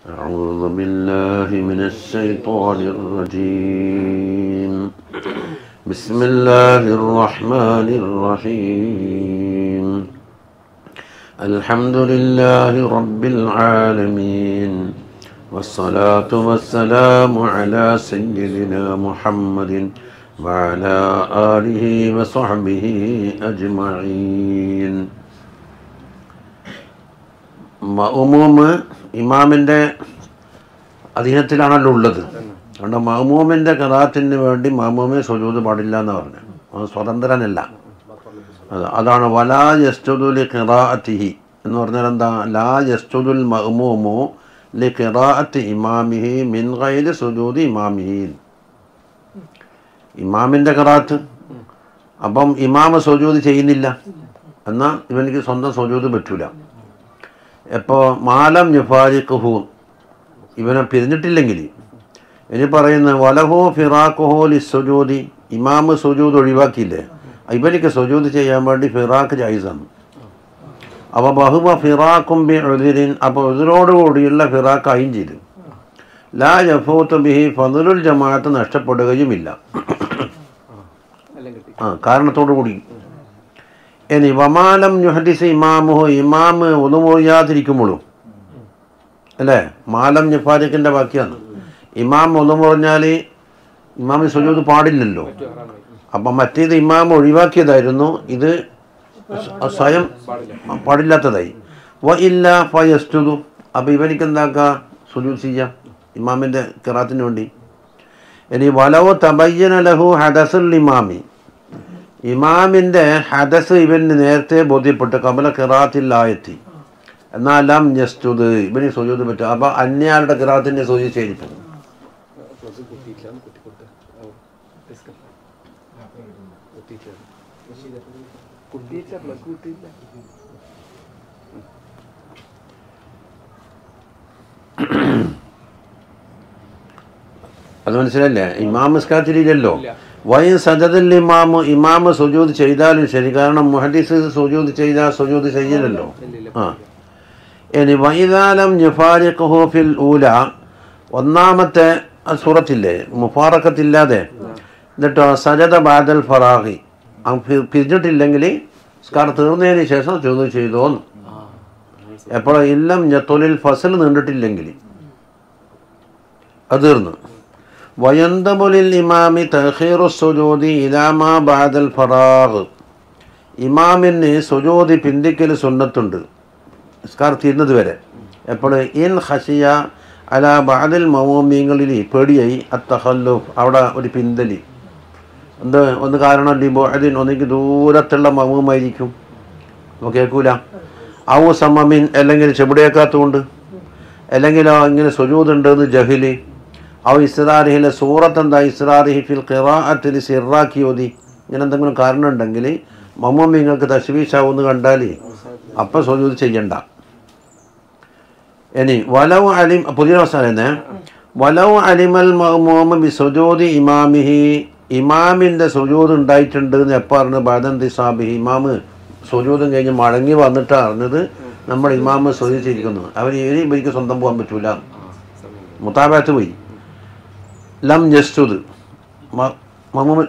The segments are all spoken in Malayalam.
أعوذ بالله من الشيطان الرجيم بسم الله الرحمن الرحيم الحمد لله رب العالمين والصلاة والسلام على سيدنا محمد وعلى آله وصحبه أجمعين മഅ്മൂമ് ഇമാമിൻ്റെ അധീനത്തിലാണല്ലോ ഉള്ളത് അതുകൊണ്ട് മഹ്മൂമിൻ്റെ കറാത്തിന് വേണ്ടി മഹ്മൂമെ സുജൂത് പാടില്ല എന്ന് പറഞ്ഞു അത് സ്വതന്ത്രനല്ല അത് അതാണ് വലാ യസ്തുദുലി ഖിറാഅത്തിഹി എന്ന് പറഞ്ഞാൽ എന്താ ലാ യസ്തുദുൽ മഹ്മൂമു ലി ഖിറാഅത്തി ഇമാമിഹി മിൻ ഗൈരി സുജൂദി ഇമാമിഹി ഇമാമിൻ്റെ ഖിറാത്ത് അപ്പം ഇമാമ സുജൂത് ചെയ്യുന്നില്ല എന്നാൽ ഇവനിക്ക് സ്വന്തം സുജൂത് പറ്റൂല എപ്പോൾ മാലം യുഫാരിഖുഹു ഇവനെ പിരിഞ്ഞിട്ടില്ലെങ്കിൽ ഇനി പറയുന്ന വലഹോ ഫിറാഖുഹോ ലി സുജൂദി ഇമാമ് സുജൂദ് ഒഴിവാക്കിയില്ലേ ഇവനിക്ക് സുജൂദ് ചെയ്യാൻ വേണ്ടി ഫിറാഖ് ജൈസാണ് അപ്പോൾ ബഹുബ ഫിറാഖും ബി ഉദിരിൻ അപ്പോൾ ഉദിരോടുകൂടിയുള്ള ഫിറാഖായും ചെയ്തു ലാ യഫൂത്ത് ബിഹി ഫതുലുൽ ജമാഅത്ത് നഷ്ടപ്പെടുകയുമില്ല ആ കാരണത്തോടു കൂടി ഇനി വമാലം യുഹദിസ് ഇമാമുഹു ഇമാമ് ഒതുമുറിയാതിരിക്കുമ്പോഴും അല്ലേ മാലം ജഫാരിക്കിൻ്റെ ബാക്കിയാണ് ഇമാം ഒതുമുറിഞ്ഞാൽ ഇമാമ് സുജൂത് പാടില്ലല്ലോ അപ്പം മറ്റേത് ഇമാം ഒഴിവാക്കിയതായിരുന്നു ഇത് സ്വ- സ്വയം പാടില്ലാത്തതായി വ ഇല്ല ഫയസ്തുതു അപ്പം ഇവനിക്ക് എന്താക്കുക സുജൂത് ചെയ്യാം ഇമാമിൻ്റെ കിറാത്തിന് വേണ്ടി ഇനി വലവ് തബയ്യന ലഹു ഹദസുൽ ഇമാമി ഇമാമിൻ്റെ ഹദസ് ഇവന് നേരത്തെ ബോധ്യപ്പെട്ടു കമല കിറാത്തില്ലായെത്തി എന്നാലും ജസ്റ്റുത് ഇവന് സുജൂത് പറ്റും അപ്പോൾ അന്യാളുടെ കിറാത്തിൻ്റെ സുജി ചെയ്തിപ്പോ അത് മനസ്സിലല്ലേ ഇമാം നിസ്കാരത്തിലില്ലല്ലോ വൈ സജദൽ ഇമാമ് ഇമാമ് സുജൂത് ചെയ്താലും ശരി കാരണം മുഹദീസ് സുജൂത് ചെയ്താൽ സുജൂത് ചെയ്യില്ലല്ലോ ആ ഇനി വൈതാലം ജുഫാരിഖുഹു ഫിൽ ഊല ഒന്നാമത്തെ സൂറത്തില്ലേ മുഫാറക്കത്തില്ലാതെ എന്നിട്ടോ സജദ ബാദൽ ഫറാഹി അവൻ പി- പിരിഞ്ഞിട്ടില്ലെങ്കിൽ സ്കാർ തീർന്നതിന് ശേഷം ചോദ്യം ചെയ്തോന്ന് എപ്പോഴും ഇല്ലം ഞത്തൊലിൽ ഫസൽ നീണ്ടിട്ടില്ലെങ്കിൽ അത് തീർന്നു വയന്തമുലിൽ ഇമാമി തഹീറു സുജൂദി ഇലാമാ ബാദൽ ഫറാഖ് ഇമാമിന് സുജൂദി പിന്തിക്കൽ സുന്നത്തുണ്ട് നിസ്കാർ തീരുന്നത് വരെ എപ്പോൾ ഇൻ ഹഷിയ അല ബാദിൽ മമൂമിങ്ങളിൽ പേടിയായി അത്തഹല്ലൂഫ് അവിടെ ഒരു പിന്തലി എന്ത് ഒന്ന് കാരണം ലിബോഹദിൻ ഒന്നെങ്കിൽ ദൂരത്തുള്ള മമൂമായിരിക്കും നമുക്ക് കേൾക്കൂല ഔ സമമിൻ അല്ലെങ്കിൽ ചെവിടേക്കാത്തതുകൊണ്ട് അല്ലെങ്കിലോ ഇങ്ങനെ സുജൂദുണ്ട് എന്ന് ജഹില് ഔ ഇസ്രാറിഹിലെ സൂറത്ത് എന്താ ഇസ്രാറിഹി ഫിൽ ഖിറാഅത്തിൽ സിറാക്കി ഓതി ഇങ്ങനെ എന്തെങ്കിലും കാരണം ഉണ്ടെങ്കിൽ മമ്മൂമിങ്ങൾക്ക് തശ്വീഷാവെന്ന് കണ്ടാൽ അപ്പം സുജൂദ് ചെയ്യണ്ട ഇനി വലവ് അലിം പുതിയ അവസാനം വലവ് അലിമൽ മഹ്മൂമ ബി സുജൂദി ഇമാമിഹി ഇമാമിൻ്റെ സുജൂദ് ഉണ്ടായിട്ടുണ്ട് എന്ന് എപ്പോൾ അറിഞ്ഞത് ബാദന്തി സാബിഹി ഇമാമ് സുജൂദും കഴിഞ്ഞ് മടങ്ങി വന്നിട്ട് അറിഞ്ഞത് നമ്മുടെ ഇമാമ് സുജൂദിച്ചിരിക്കുന്നു അവൻ ഇനി ഇവർക്ക് സ്വന്തം പോകാൻ പറ്റൂല മുത്താബാത്ത് പോയി ലം ജസ്റ്റുദ് മമ്മൂമ്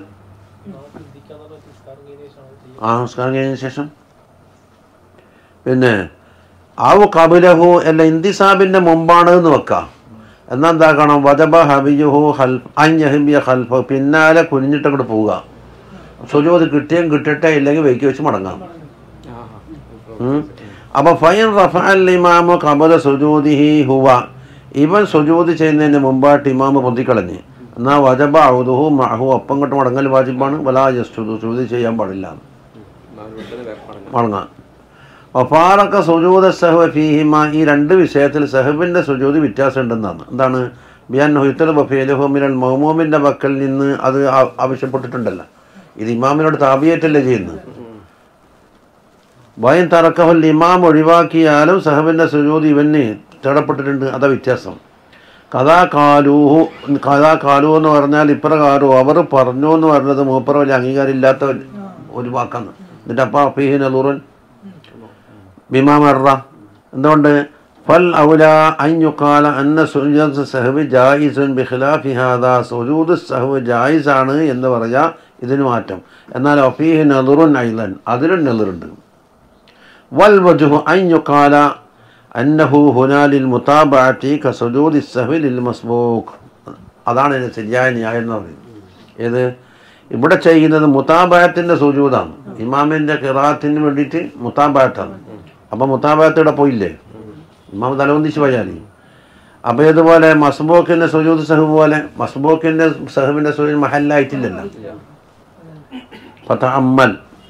ആ നമസ്കാരം കഴിഞ്ഞ ശേഷം പിന്നെ ആവു കബിലഹു അല്ല ഇന്തിസാബിൻ്റെ മുമ്പാണ് എന്ന് വെക്കാം എന്നാൽ എന്താക്കണം വജബ ഹബിയുഹു ഹൽഫ് അഞ്ഞഹിബിയ ഹൽഫ് പിന്നാലെ കുനിഞ്ഞിട്ട് അങ്ങോട്ട് പോവുക സുജോത് കിട്ടിയും കിട്ടട്ടെ ഇല്ലെങ്കിൽ വെക്കി വെച്ച് മടങ്ങാം ഉം. അപ്പൊ ഫൈൻ റഫഅൽ ഇമാമു കബല സുജൂദിഹി ഹുവ ഇവൻ സുജൂദ് ചെയ്യുന്നതിന് മുമ്പായിട്ട് ഇമാമ് പൊന്തിക്കളഞ്ഞ് എന്നാൽ വജബ ഔദുഹു മഹു ഒപ്പം ഇങ്ങോട്ട് മടങ്ങൽ വാജിബാണ് വലാ ജസ്റ്റുദു സുജൂദ് ചെയ്യാൻ പാടില്ല മടങ്ങാം വഫാറക്ക സുജൂദ സഹവ ഫീഹിമ ഈ രണ്ട് വിഷയത്തിൽ സഹബിൻ്റെ സുജൂദ് വ്യത്യാസം ഉണ്ടെന്നാണ് എന്താണ് ബിയാൻ ഹുത്തൽ ബഫേലുഹോമിനൽ മഹ്മൂമിൻ്റെ മക്കൾ നിന്ന് അത് ആ- ആവശ്യപ്പെട്ടിട്ടുണ്ടല്ലോ ഇത് ഇമാമിനോട് താപിയേറ്റല്ലേ ചെയ്യുന്നത് വയൻ തറക്കഹുൽ ഇമാം ഒഴിവാക്കിയാലും സഹബിൻ്റെ സുജൂദ് ഇവന് തേടപ്പെട്ടിട്ടുണ്ട് അതാ വ്യത്യാസം കഥാ കാലൂഹു കഥാ കാലു എന്ന് പറഞ്ഞാൽ ഇപ്രകാരം അവർ പറഞ്ഞു എന്ന് പറഞ്ഞത് മൂപ്പറ വലിയ അംഗീകാരം ഇല്ലാത്ത ഒരു വാക്കാണ് എന്നിട്ട് അപ്പം ഫീഹിൻ അലൂറൻ ബിമാമറ എന്തുകൊണ്ട് ഫൽ ഔല അൻ യുഖാല അന്ന സുജൂദ് സഹവ് ജായിസുൻ ബിഖിലാഫി ഹാദാ സുജൂദ് സഹവ് ജായിസാണ് എന്ന് പറയാ ഇതിന് മാറ്റം എന്നാൽ ഒഫീഹ് നെറുൻ ഐലൻ അതിലും നെറുണ്ട് വൽ വജുഹു അൻ യുഖാല അന്നഹു ഹുനാലിൽ മുതാബഅത്തി കസുജൂദി സഹവി ലിൽ മസ്ബൂഖ് അതാണ് ഇതിന് ശരിയായ ന്യായം എന്ന് പറയുന്നത് ഏത് ഇവിടെ ചെയ്യുന്നത് മുതാബായത്തിൻ്റെ സുജൂതാണ് ഇമാമിൻ്റെ കിറാത്തിന് വേണ്ടിയിട്ട് മുതാബായത്താണ് അപ്പം മുതാബായത്ത് ഇവിടെ പോയില്ലേ ഇമാം തലവന്തിച്ച് പോയാൽ അപ്പോൾ ഇതുപോലെ മസ്ബൂക്കിൻ്റെ സുജൂദ് സഹബ് പോലെ മസ്ബൂക്കിൻ്റെ സഹബിൻ്റെ സുജൂദ് മഹല്ലായിട്ടില്ലല്ലോ പത്ത അമ്മൽ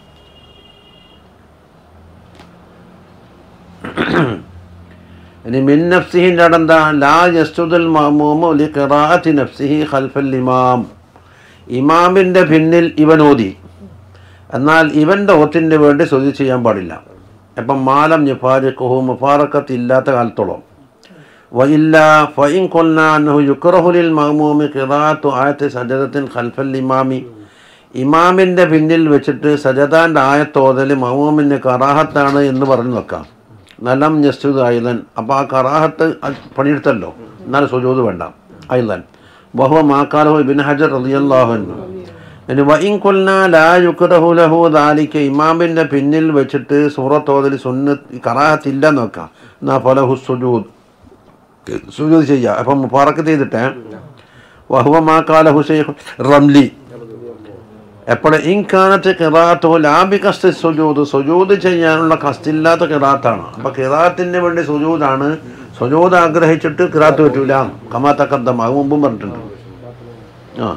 ഇനി മിൻ നഫ്സിഹിൻ്റെ അടന്താ ലാ യസ്തുദുൽ മഅമൂമു ലി ഖിറാഅത്തി നഫ്സിഹി ഖൽഫൽ ഇമാം ഇമാമിൻ്റെ പിന്നിൽ ഇവൻ ഓതി എന്നാൽ ഇവൻ്റെ ഓത്തിന് വേണ്ടി സ്തുതി ചെയ്യാൻ പാടില്ല അപ്പം മാലം ഞുഫാരിഖുഹു മുഫാറക്കത്ത് ഇല്ലാത്ത കാലത്തോളം വയില്ല ഫൈൻ കൊല്ലാൻഹു യുക്രഹുലിൽ മഹമൂമി ഖിറാത്തു ആയത്ത് സജദത്തിൻ ഖൽഫൽ ഇമാമി ഇമാമിൻ്റെ പിന്നിൽ വെച്ചിട്ട് സജദാൻ്റെ ആയത്തോതൽ മഹമൂമിന് കറാഹത്താണ് എന്ന് പറഞ്ഞു വെക്കാം നലം ജസ്റ്റുദ് ഐലൻ അപ്പോൾ ആ കറാഹത്ത് അത് പണിയെടുത്തല്ലോ എന്നാൽ സുജൂദ് വേണ്ട ഐലൻ ബഹുവ മാക്കാലഹു ഇബിൻ ഹജർ റളിയല്ലാഹു ഇനി വൈൻ കൊല്ല ലാ യുക്രഹു ലഹു ദാലിക്ക ഇമാമിൻ്റെ പിന്നിൽ വെച്ചിട്ട് സൂറത്തോതിൽ സുന്ന കറാഹത്തില്ല എന്ന് വെക്കാം എന്നാ ഫലഹു സുജൂദ് സുജൂദ് ചെയ്യുക അപ്പം മുഫാറക്ക് ചെയ്തിട്ട് വഹുവ മാക്കാലഹു ഷെയ്ഖ് റംലി എപ്പോഴും ഇൻകാനത്ത് കിറാത്തോ ലാബി കസ്റ്റ് സുജൂദ് സുജൂദ് ചെയ്യാനുള്ള കസ്റ്റില്ലാത്ത കിറാത്താണ് അപ്പോൾ കിറാത്തിന് വേണ്ടി സുജൂദാണ് സുജൂദ് ആഗ്രഹിച്ചിട്ട് കിറാത്ത് പറ്റൂല കമാ തക്കന്തം അത് മുമ്പും പറഞ്ഞിട്ടുണ്ട് ആ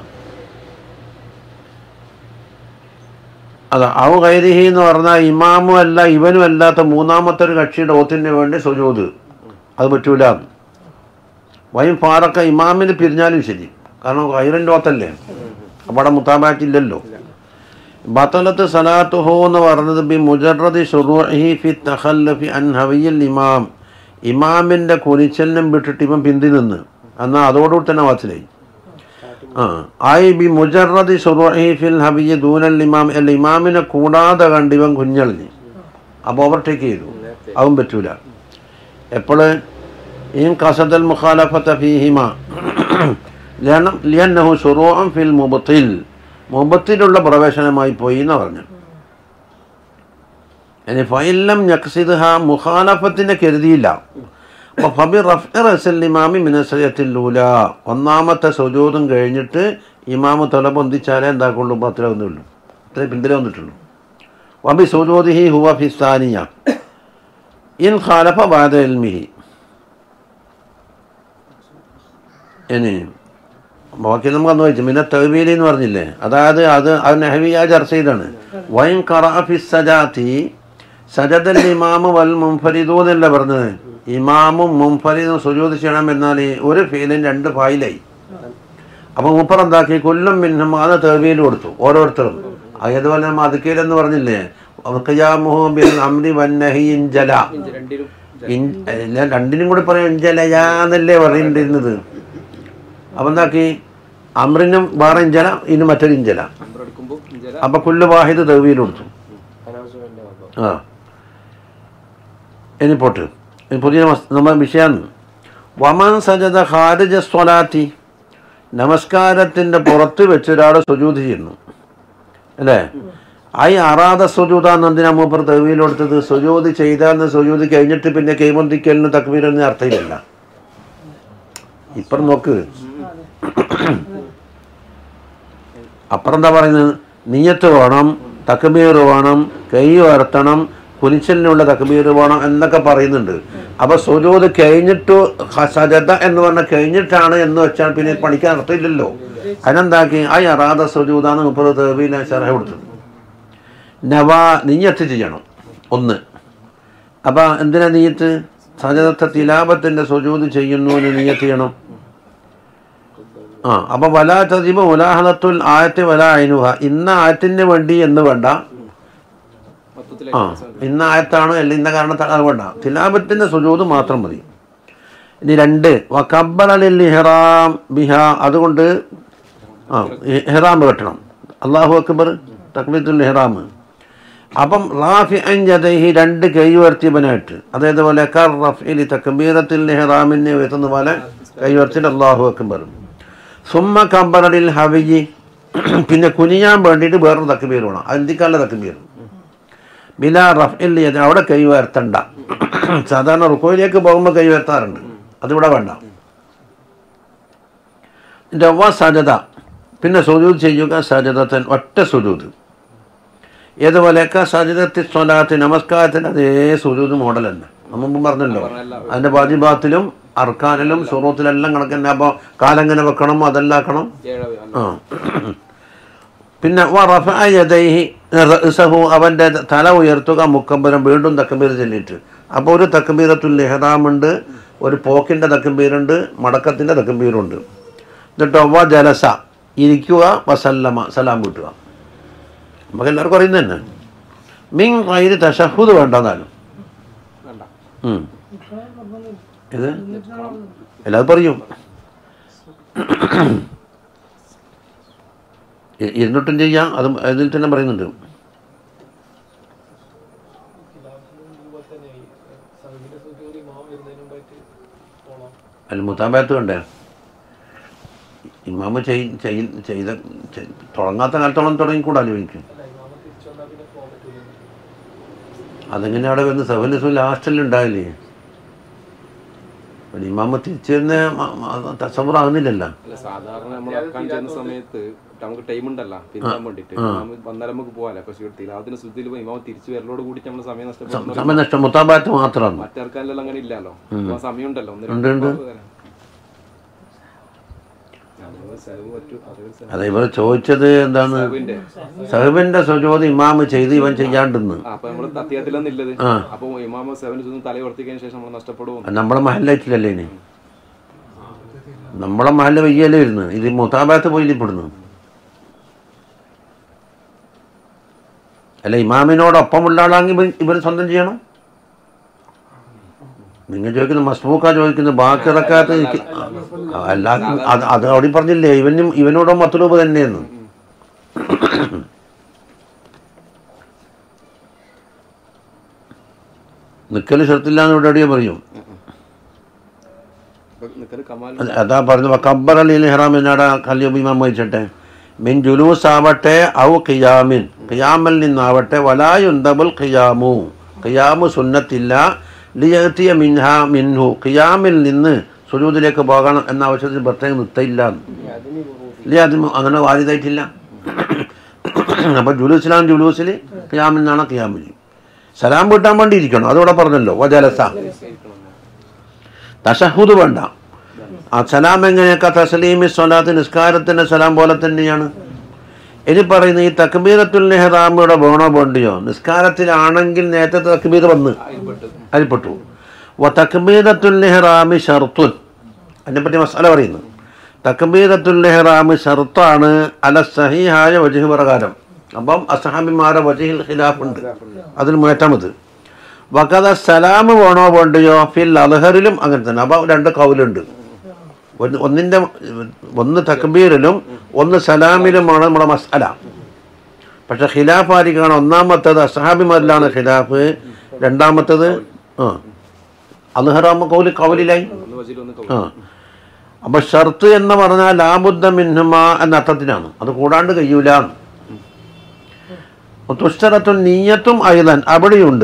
അതാ ഔ കൈരിഹി എന്ന് പറഞ്ഞാൽ ഇമാമും അല്ല ഇവനും അല്ലാത്ത മൂന്നാമത്തെ ഒരു കക്ഷിയുടെ ഓത്തിന് വേണ്ടി സുജൂദ് അത് പറ്റൂല വൈം ഫാറക്ക ഇമാമിന് പിരിഞ്ഞാലും ശരി കാരണം കൈറിൻ്റെ ഓത്തല്ലേ അവിടെ മുത്താബാറ്റില്ലല്ലോ ബത്തലത്ത് സലാത്തുഹോ എന്ന് പറഞ്ഞത് ബി മുജറദി ഷുറൂഹി ഫി തഖല്ലഫി അൻ ഹവിയിൽ ഇമാം ഇമാമിൻ്റെ കുനിച്ചലിനും വിട്ടിട്ട് ഇവൻ പിന്തി നിന്ന് എന്നാൽ അതോടുകൂടി തന്നെ വാച്ചിലായി ആ ആയി ബി മുജറദി ഷുറൂഹി ഫിൽ ഹബിയ ദൂനൽ ഇമാം അല്ല ഇമാമിനെ കൂടാതെ കണ്ട് ഇവൻ കുഞ്ഞളിഞ്ഞ് അപ്പോൾ ഓവർടേക്ക് ചെയ്തു അതും പറ്റൂല എപ്പോൾ ഇൻ കസദൽ മുഖാലഫത്ത ഫീഹിമ ലിയനം ലിയന്നഹു ഷുറൂഅൻ ഫിൽ മുബത്തിൽ മുബത്തിലുള്ള പ്രവേശനമായി പോയി എന്ന് പറഞ്ഞു ഇനി ഫൈലം ഞക്സിദ്ഹ മുഖാലഫത്തിനെ കരുതിയില്ല അപ്പോൾ ഫബി റഫ് റസൽ ഇമാമി മിനസയത്തിലൂല ഒന്നാമത്തെ സുജൂതും കഴിഞ്ഞിട്ട് ഇമാമ് തല പൊന്തിച്ചാലേ എന്താക്കുള്ളൂ പത്തില വന്നുള്ളൂ ഇത്ര പിന്തില വന്നിട്ടുള്ളൂ വബി സുജൂദിഹി ഹുവ ഫിസ്താനിയ ഇൻ ഖാലഫ ബാദ ഇൽമിഹി ഇനി ബാക്കി നമുക്ക് അന്ന് വായിച്ചു പിന്നെ തെവീലി എന്ന് പറഞ്ഞില്ലേ അതായത് അത് അത് നെഹവിയ ചർച്ച ചെയ്താണ് വൈൻ ഖറാഫി സജാത്തി സജദൽ ഇമാമു വൽ മുംഫരിദു എന്നല്ല പറഞ്ഞത് ഇമാമും മുംഫരിദും സുജൂദ് ചെയ്യണം എന്നാൽ ഈ ഒരു ഫീലും രണ്ട് ഫായിലായി അപ്പോൾ മുപ്പർ എന്താക്കി കൊല്ലും മിന്നും അത് തെവീൽ കൊടുത്തു ഓരോരുത്തരും അതുപോലെ നമ്മൾ അതുക്കേലെന്ന് പറഞ്ഞില്ലേ ഖിയാമുഹു ബിൽ അംരി വന്നഹി ഇൻജല രണ്ടിലും ഇൻ- എല്ലാം രണ്ടിനും കൂടി പറയും ഇഞ്ചലയാന്നല്ലേ പറയുന്നുണ്ടിരുന്നത് അപ്പം എന്താക്കി അമ്രിനും വേറെ ഇഞ്ചല ഇനി മറ്റൊരു ഇഞ്ചല നമ്പർ എടുക്കുമ്പോൾ ജല അപ്പം കുല്ല് വാഹിദ് തെവിയിൽ കൊടുത്തു അനാവശ്യമായ വന്നു ആ ഇനി പോട്ട് ഇനി പുതിയ മസ്- നമ്മുടെ വിഷയമാണ് വമൻ സജദ ഖാരിജ സ്വലാത്തി നമസ്കാരത്തിൻ്റെ പുറത്ത് വെച്ച് ഒരാൾ സുജൂത് ചെയ്യുന്നു അല്ലേ ഐ അറാദ സുജൂതാന്ന് എന്തിനാ മൂപ്പർ തെവിയിൽ കൊടുത്തത് സുജൂത് ചെയ്താന്ന് സുജൂത് കഴിഞ്ഞിട്ട് പിന്നെ കൈമന്തിക്കലിന് തക്വീരൊന്നും അർത്ഥമില്ല ഇപ്പം നോക്ക് അപ്പുറം എന്താ പറയുന്നത് നീയത്ത് വേണം തക്ബീർ വേണം കൈ ഉയർത്തണം കുനിച്ചലിനുള്ള തക്ബീർ വേണം എന്നൊക്കെ പറയുന്നുണ്ട് അപ്പൊ സുജൂത് കഴിഞ്ഞിട്ട് ഹ- സജദ എന്ന് പറഞ്ഞ കഴിഞ്ഞിട്ടാണ് എന്ന് വെച്ചാൽ പിന്നെ പണിക്കാൻ അർത്ഥമില്ലല്ലോ അതിനെന്താക്കി ആ അറാദ സുജൂതാണ് മുപ്പത് തേബിയിൽ ഷറഹ കൊടുത്തത് നവാ നീയത്ത് ചെയ്യണം ഒന്ന് അപ്പൊ എന്തിനാ നീയത്ത് സജദത്തെ തിലാപത്തിന്റെ സുജൂത് ചെയ്യുന്നു എന്ന് നീയത്ത് ചെയ്യണം ആ അപ്പൊ വലാ തതിബ് ഉലാഹലത്തുൽ ആയത്ത് വല അയിനുഹ ഇന്ന ആയത്തിന് വേണ്ടി എന്ന് വേണ്ട മൊത്തത്തിൽ ആ ഇന്ന ആയത്താണ് അല്ല ഇന്ന കാരണത്താണ് അത് വേണ്ട തിലാപത്തിന്റെ സുജൂത് മാത്രം മതി ഇനി രണ്ട് വക്കബ്ബലിൽ ഇഹ്റാം ബിഹ അതുകൊണ്ട് ആ ഇഹ്റാം കെട്ടണം അള്ളാഹു അക്ബർ തക്ബീത്തുൽ ഇഹ്റാം അപ്പം റാഫി അഞ്ചതഹി രണ്ട് കൈ ഉയർത്തിയവനായിട്ട് അതേപോലെ കർ റഫീലി തക്ബീറത്തിൽ നെഹ്റാമിനെ ഉയർത്തുന്ന പോലെ കൈ ഉയർത്തിയിട്ട് അള്ളാഹു അക്ബർ സുമ്മ കബറിൽ ഹവിജി പിന്നെ കുനിയാൻ വേണ്ടിയിട്ട് വേറൊരു തക്ബീർ വേണം അന്തിക്കാല തക്ബീർ ബില റഫീൽ അവിടെ കൈ ഉയർത്തണ്ട സാധാരണ റുക്കോയിലേക്ക് പോകുമ്പോൾ കൈ ഉയർത്താറുണ്ട് അതിവിടെ വേണ്ട രവ സജത പിന്നെ സുജൂദ് ചെയ്യുക സജതത്തൻ ഒറ്റ സുജൂദ് ഏതുപോലെയൊക്കെ സജിതത്തി സ്വലാത്ത് നമസ്കാരത്തിന് അതേ സുജൂദ് മോഡൽ തന്നെ നമ്മൾ മുമ്പ് പറഞ്ഞല്ലോ അതിൻ്റെ വാജിബാത്തിലും അർക്കാനിലും സുറൂത്തിലെല്ലാം കണക്കന്നെ അപ്പോൾ കാലെങ്ങനെ വെക്കണം അതെല്ലാക്കണം ഏഴാവ് ആ പിന്നെ വറഫയദൈഹി റഅ്സഹു അവൻ്റെ തല ഉയർത്തുക മുക്കമ്പരം വീണ്ടും തക്കബീർ ചൊല്ലിയിട്ട് അപ്പോൾ ഒരു തക്കബീറത്തുൽ ഇഹ്റാമുണ്ട് ഒരു പോക്കിൻ്റെ തക്കബീറുണ്ട് മടക്കത്തിൻ്റെ തക്കബീറുണ്ട് എന്നിട്ട് വ ജലസ ഇരിക്കുക വസല്ലമ സലാം കിട്ടുക നമുക്ക് എല്ലാവർക്കും അറിയുന്നത് തന്നെ മിൻ കയ്യിൽ തഷഹുദ് വേണ്ടെന്നാലും വേണ്ട ഉം. ഇത് എല്ലാവരും പറയും ഇ- ഇരുന്നിട്ടും ചെയ്യാം അത് അതിൽ തന്നെ പറയുന്നുണ്ട് അല്ല മുത്താബാത്ത് കണ്ടേ ഇമാമ് ചെയ് ചെയ്- ചെയ്ത ചെയ്- തുടങ്ങാത്ത കാലത്തോളം തുടങ്ങിക്കൂടാലോ എനിക്ക് അതെങ്ങനെ അവിടെ വരുന്ന സെവൻ ദിവസം ലാസ്റ്റിൽ ഉണ്ടായില്ലേ പിന്നെ ഇമാമ തിരിച്ചു വരുന്ന തസവർ ആകുന്നില്ലല്ലോ അല്ല സാധാരണ നമ്മൾ അക്കാൻ ചെയ്യുന്ന സമയത്ത് നമുക്ക് ടൈം ഉണ്ടല്ലോ പിന്താൻ വേണ്ടിട്ട് ഇമാമ് വന്നാൽ നമുക്ക് പോകാലോ പക്ഷെ എടുത്തില്ല അതിന് ശുദ്ധിയിൽ പോയി ഇമാമ തിരിച്ചു വരലോട് കൂടി നമ്മൾ സമയം നഷ്ടപ്പെടുന്നു സമയം നഷ്ടം മുത്താബാത്ത് മാത്രമാണ് മറ്റാർക്കാരെല്ലാം അങ്ങനെ ഇല്ലല്ലോ അപ്പൊ ആ സമയം ഉണ്ടല്ലോ ഒന്ന് ഉണ്ട്, ഉണ്ട്. അതെ ഇവർ ചോദിച്ചത് എന്താണ് സഹബിന്റെ സുജോത് ഇമാമ് ചെയ്ത് ഇവൻ ചെയ്യാണ്ടെന്ന് അപ്പൊ നമ്മള് തത്തിയത്തിലൊന്നും ഇല്ലത് അപ്പൊ ഇമാമ സെവൻ ചുറ്റും തല ഉയർത്തിക്കതിന് ശേഷം നമ്മൾ നഷ്ടപ്പെടും അത് നമ്മളെ മഹലായിട്ടില്ലല്ലേ ഇനി നമ്മളെ മഹല്ല വയ്യല്ലേ വരുന്നു ഇത് മുത്താബാത്ത് പോയി പെടുന്നു അല്ല ഇമാമിനോടൊപ്പമുള്ള ആളാണെങ്കിൽ ഇവൻ ഇവൻ സ്വന്തം ചെയ്യണം നിങ്ങൾ ചോദിക്കുന്നത് മസ്ബൂക്ക ചോദിക്കുന്നത് ബാക്കിറക്കാത്ത എനിക്ക് അല്ല അത് അത് അവിടെ പറഞ്ഞില്ലേ ഇവനും ഇവനോടോ മത്തുരൂപ തന്നെയെന്ന് നിക്കല് ഷർത്തില്ലാന്ന് ഇവിടെ എവിടെയോ പറയും നിക്കല് കമാൽ അത് അതാ പറഞ്ഞു കബ്ബർ അലി ഹറാം എന്നാടാ കല്യുബിമാം വഹിച്ചട്ടെ മിൻ ജുലൂസ് ആവട്ടെ ഔ ഖിയാമിൻ ഖിയാമിൽ നിന്നാവട്ടെ വലായുന്തബുൽ ഖിയാമു ഖിയാമു സുന്നത്തില്ല ലിയത്തിയ മിൻഹ മിൻഹു ഖിയാമിൽ നിന്ന് സുജൂദിലേക്ക് പോകണം എന്ന ആവശ്യത്തിൽ പ്രത്യേകം നിർത്തയില്ല ഇല്ല അത് അങ്ങനെ വാരിതായിട്ടില്ല അപ്പോൾ ജുലൂസിലാണ് ജുലൂസിൽ ഖിയാമിൽ നിന്നാണ് ഖിയാമിൽ സലാം വീട്ടാൻ വേണ്ടി ഇരിക്കണം അതോടെ പറഞ്ഞല്ലോ വജലസ തഷഹുദ് വേണ്ട ആ സലാം എങ്ങനെയൊക്കെ തസ്ലീമി സ്വലാത്ത് നിസ്കാരത്തിൻ്റെ സലാം പോലെ തന്നെയാണ് ഇനി പറയുന്നത് ഈ തക്ബീറത്തുൽ നെഹ്റാമിയുടെ വേണോ വേണ്ടിയോ നിസ്കാരത്തിലാണെങ്കിൽ നേരത്തെ തക്ബീർ വന്ന് അതിൽപ്പെട്ടു വ തക്ബീറത്തുൽ നെഹ്റാമി ഷർത്തുൻ അതിനെപ്പറ്റി മസാല പറയുന്നു തക്ബീറത്തുൽ നെഹ്റാമി ഷർത്താണ് അല സഹിഹായ വജഹ് പ്രകാരം അപ്പം അസഹാബിമാരെ വജഹിൽ ഖിലാഫുണ്ട് അതിൽ മുയറ്റമത് വകത സലാം വേണോ വേണ്ടയോ ഫിൽ അൽഹറിലും അങ്ങനെ തന്നെ അപ്പോൾ രണ്ട് കൗലുണ്ട് ഒന്ന് ഒന്നിൻ്റെ ഒന്ന് തക്ബീറിലും ഒന്ന് സലാമിലുമാണ് നമ്മുടെ മസാല പക്ഷെ ഖിലാഫ് ആയിരിക്കണം ഒന്നാമത്തത് അസഹാബിമാരിലാണ് ഖിലാഫ് രണ്ടാമത്തത് ആ അൽഹറാമ കൗല് കൗലിലായി ഒന്ന് വജിൽ ഒന്ന് ആ അപ്പോൾ ഷർത്ത് എന്ന് പറഞ്ഞാൽ ലാബുദ്ധ മിൻഹുമ എന്ന അർത്ഥത്തിനാണ് അത് കൂടാണ്ട് കഴിയൂല തുഷ്ടറത്തും നീയത്തും അയലൻ അവിടെയുണ്ട്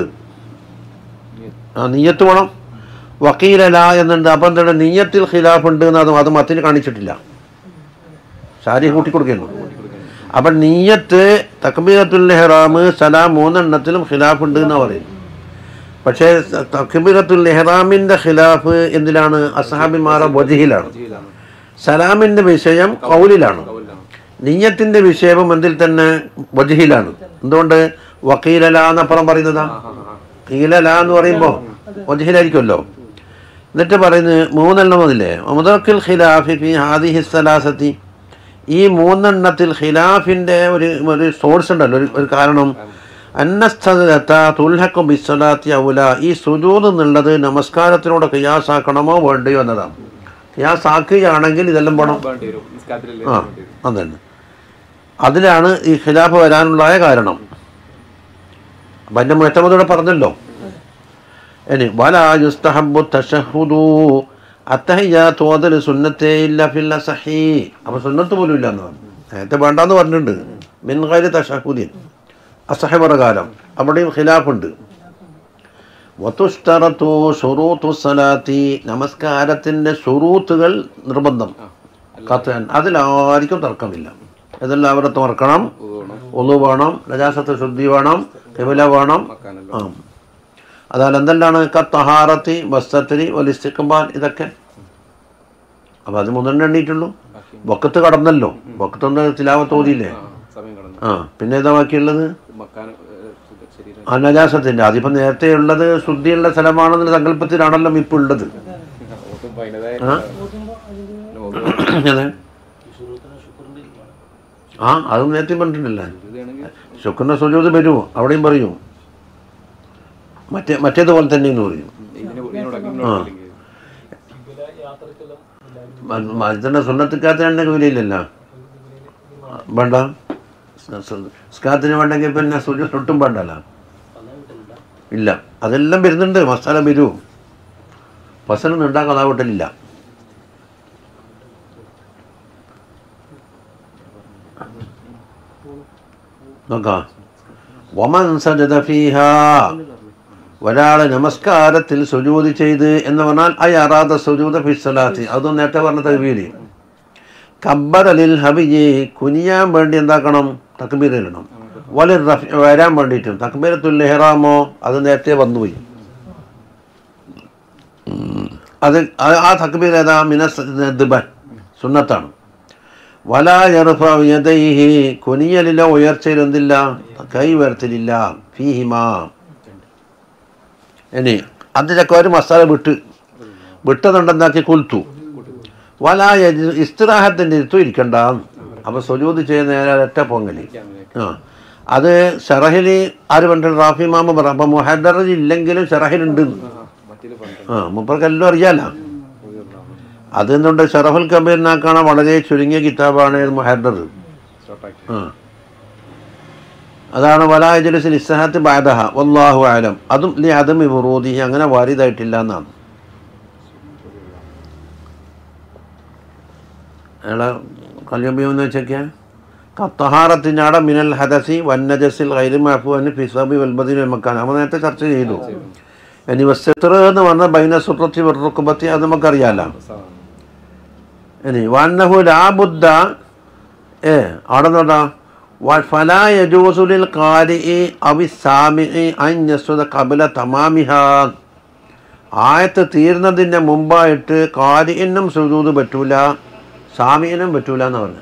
ആ നീയത്ത് വേണം വക്കീലല എന്നുണ്ട് അപ്പം എന്താണ് നീയത്തിൽ ഖിലാഫ് ഉണ്ട് എന്ന് അത് അത് മത്തിന് കാണിച്ചിട്ടില്ല സാരി കൂട്ടിക്കൊടുക്കുന്നു അപ്പം നീയത്ത് തക്ബീറത്തുൽ നെഹ്റാം സലാം മൂന്നെണ്ണത്തിലും ഖിലാഫ് ഉണ്ട് എന്നാണ് പറയും പക്ഷേ തക്ബീറത്തുൽ നെഹ്റാമിൻ്റെ ഖിലാഫ് എന്തിലാണ് അസഹാബിമാരെ വജഹിലാണ് വജിയിലാണ് സലാമിൻ്റെ വിഷയം കൗലിലാണ് കൗലിലാണ് നീയത്തിൻ്റെ വിഷയവും എന്തിൽ തന്നെ വജഹിലാണ് എന്തുകൊണ്ട് വക്കീലല എന്നപ്പുറം പറയുന്നതാ കീലല എന്ന് പറയുമ്പോൾ വജഹിലായിരിക്കുമല്ലോ എന്നിട്ട് പറയുന്നത് മൂന്നെണ്ണം അതില്ലേ മുതക്കിൽ ഖിലാഫി ഫി ഹാദിഹി സലാസത്തി ഈ മൂന്നെണ്ണത്തിൽ ഖിലാഫിൻ്റെ ഒരു ഒരു സോഴ്സ് ഉണ്ടല്ലോ ഒരു ഒരു കാരണം അന്നസ്ഥലത്ത തുൽഹക്കു ബിസ്വലാത്തി ഔല ഈ സുജൂദ് എന്നുള്ളത് നമസ്കാരത്തിലൂടെ ഖിയാസാക്കണമോ വേണ്ടയോ എന്നതാണ് ഖിയാസാക്കുകയാണെങ്കിൽ ഇതെല്ലാം പോകണം വേണ്ടി വരും നിസ്കാരത്തിലല്ലേ ആ വേണ്ടി വരും അതന്നെ അതിലാണ് ഈ ഖിലാഫ് വരാനുള്ളായ കാരണം അപ്പം അതിൻ്റെ മുഴത്തമതോടെ പറഞ്ഞല്ലോ ഇനി വല യുസ്തഹബു തഷഹുദു അത്തഹിയാത്ത് ഓതൽ സുന്നത്തേ ഇല്ല ഫിൽ അസഹി അപ്പോൾ സുന്നത്ത് പോലും ഇല്ല എന്ന് പറഞ്ഞു നേരത്തെ വേണ്ടാന്ന് പറഞ്ഞിട്ടുണ്ട് മിൻ ഗൈരി തഷഹുദീൻ അസഹ പ്രകാരം അവിടെയും ഖിലാഫുണ്ട് വതുഷ്തറത്തു ഷുറൂത്തു സലാത്തി നമസ്കാരത്തിൻ്റെ ഷുറൂത്തുകൾ നിർബന്ധം കത്താൻ അതിലാർക്കും തർക്കമില്ല ഇതെല്ലാം അവരെ തുറക്കണം ഒന്നു വേണം നജാസത്ത് ശുദ്ധി വേണം കിബില വേണം മക്കാനല്ലോ ആ അതായത് എന്തെല്ലാണ് കത്തഹാറത്തി വസ്തത്തിരി ഒലിസ്റ്റിക്കുമ്പാൻ ഇതൊക്കെ അപ്പോൾ അത് മൂന്നെണ്ണം എണ്ണീട്ടുള്ളൂ വക്കത്ത് കടന്നല്ലോ വക്കത്തൊന്ന് തിലാവത്ത് ഓതിയില്ലേ ആ സമയം കടന്നു ആ പിന്നെ ഏതാ ബാക്കിയുള്ളത് മക്കാൻ ശരീരം അനജാസത്തിൻ്റെ അതിപ്പോൾ നേരത്തെ ഉള്ളത് ശുദ്ധിയുള്ള സ്ഥലമാണെന്നുള്ള സങ്കല്പത്തിലാണല്ലോ ഇപ്പോൾ ഉള്ളത് ഓത്തും അതിൻ്റെതായ ആ? അതെ ആ അതും നേരത്തെ പറഞ്ഞിട്ടില്ല ഇതാണെങ്കിൽ ശുക്രന്റെ സുജൂത് വരുമോ അവിടെയും പറയൂ മറ്റേ മറ്റേതുപോലെ തന്നെ എന്ന് പറയും ഇതിനെ ഇതിനോട് ഇതിനോട് മനുഷ്യൻ്റെ സുന്നത്തിക്കാത്ത വിലയില്ലല്ലോ വേണ്ട സ്കാത്തിന് വേണ്ടെങ്കിൽ പിന്നെ സുജു ഒട്ടും വേണ്ടല്ലോ ഇല്ല അതെല്ലാം വരുന്നുണ്ട് മസാല വരൂ ഫസലൊന്നും ഉണ്ടാക്കാൻ അതാവട്ടില്ല നോക്കാം വമൻ സജദ ഫീഹ ഒരാൾ നമസ്കാരത്തിൽ സുജൂതി ചെയ്ത് എന്ന് പറഞ്ഞാൽ അയറാദ സുജൂദ ഫിസ്സലാത്തി അതും നേരത്തെ പറഞ്ഞ തകബീര് കബ്ബറലിൽ ഹബിജി കുനിയാൻ വേണ്ടി എന്താക്കണം തക്ബീർ ഇടണം വലിയ റഫ് വരാൻ വേണ്ടിയിട്ടും തക്ബീരത്തുൽ ഇഹ്റാമോ അത് നേരത്തെ വന്നുപോയി ഉം. അത് ആ- ആ തക്ബീർ ഏതാ മിനസ് ദുബൻ സുന്നത്താണ് വല യദൈഹി കുനിയലിലോ ഉയർച്ചയിൽ എന്തില്ല കൈ ഉയർത്തലില്ല ഫീഹിമാ ഇനി അതിലൊക്കെ ഒരു മസാല വിട്ട് വിട്ടതുണ്ടെന്നാക്കി കുൽത്തു വല ഇസ്തിറാഹത്തിൻ്റെ ഇരുത്തു ഇരിക്കണ്ട അപ്പോൾ സുജൂത് ചെയ്യുന്ന നേരെ ഒറ്റ പൊങ്ങലി ആ അത് ഷറഹിൽ ആര് പറഞ്ഞിട്ട് റാഫി മാമ പറ അപ്പം മുഹദറിൽ ഇല്ലെങ്കിലും ഷറഹിലുണ്ട് മറ്റേ പന്ത്രണ്ട് ആ മുപ്പർക്ക് എല്ലാം അറിയാലോ അതെന്തുകൊണ്ട് ഷറഫുൽ കബീറിനാക്കാണ് വളരെ ചുരുങ്ങിയ കിതാബാണ് മുഹദർ സ്റ്റാർട്ടാക്കി ആ അതാണ് വലാജലിസിൽ ഇസ്സഹത്ത് ബാദഹ വല്ലാഹു ആലം അതും ലി അതും ഇവറൂദി അങ്ങനെ വാരിതായിട്ടില്ല എന്നാണ് അയാളെ കല്യബിയം എന്ന് വെച്ചൊക്കെ കത്തഹാറത്തിനാട മിനൽ ഹദസി വന്നജസിൽ ഗൈരി മഹഫുവിന് ഫിസാബി വൽബദിന് മക്കാൻ നമ്മൾ നേരത്തെ ചർച്ച ചെയ്തു ഇനി വസ്ത്ര എന്ന് പറഞ്ഞ ബൈന സുത്രത്തി വെറുക്കുമ്പത്തി അത് നമുക്കറിയാലോ ഇനി വന്നഹു ലാബുദ്ധ ഏ അവിടെ നോട്ടാ ഫലാ യജൂസുലിൽ കാരിഇ അവി സാമിഇ അൻ യസ്വദ കബല തമാമിഹ ആയത്ത് തീരുന്നതിൻ്റെ മുമ്പായിട്ട് കാരിനും സുജൂത് പറ്റൂല സാമിനും പറ്റൂല എന്ന് പറഞ്ഞു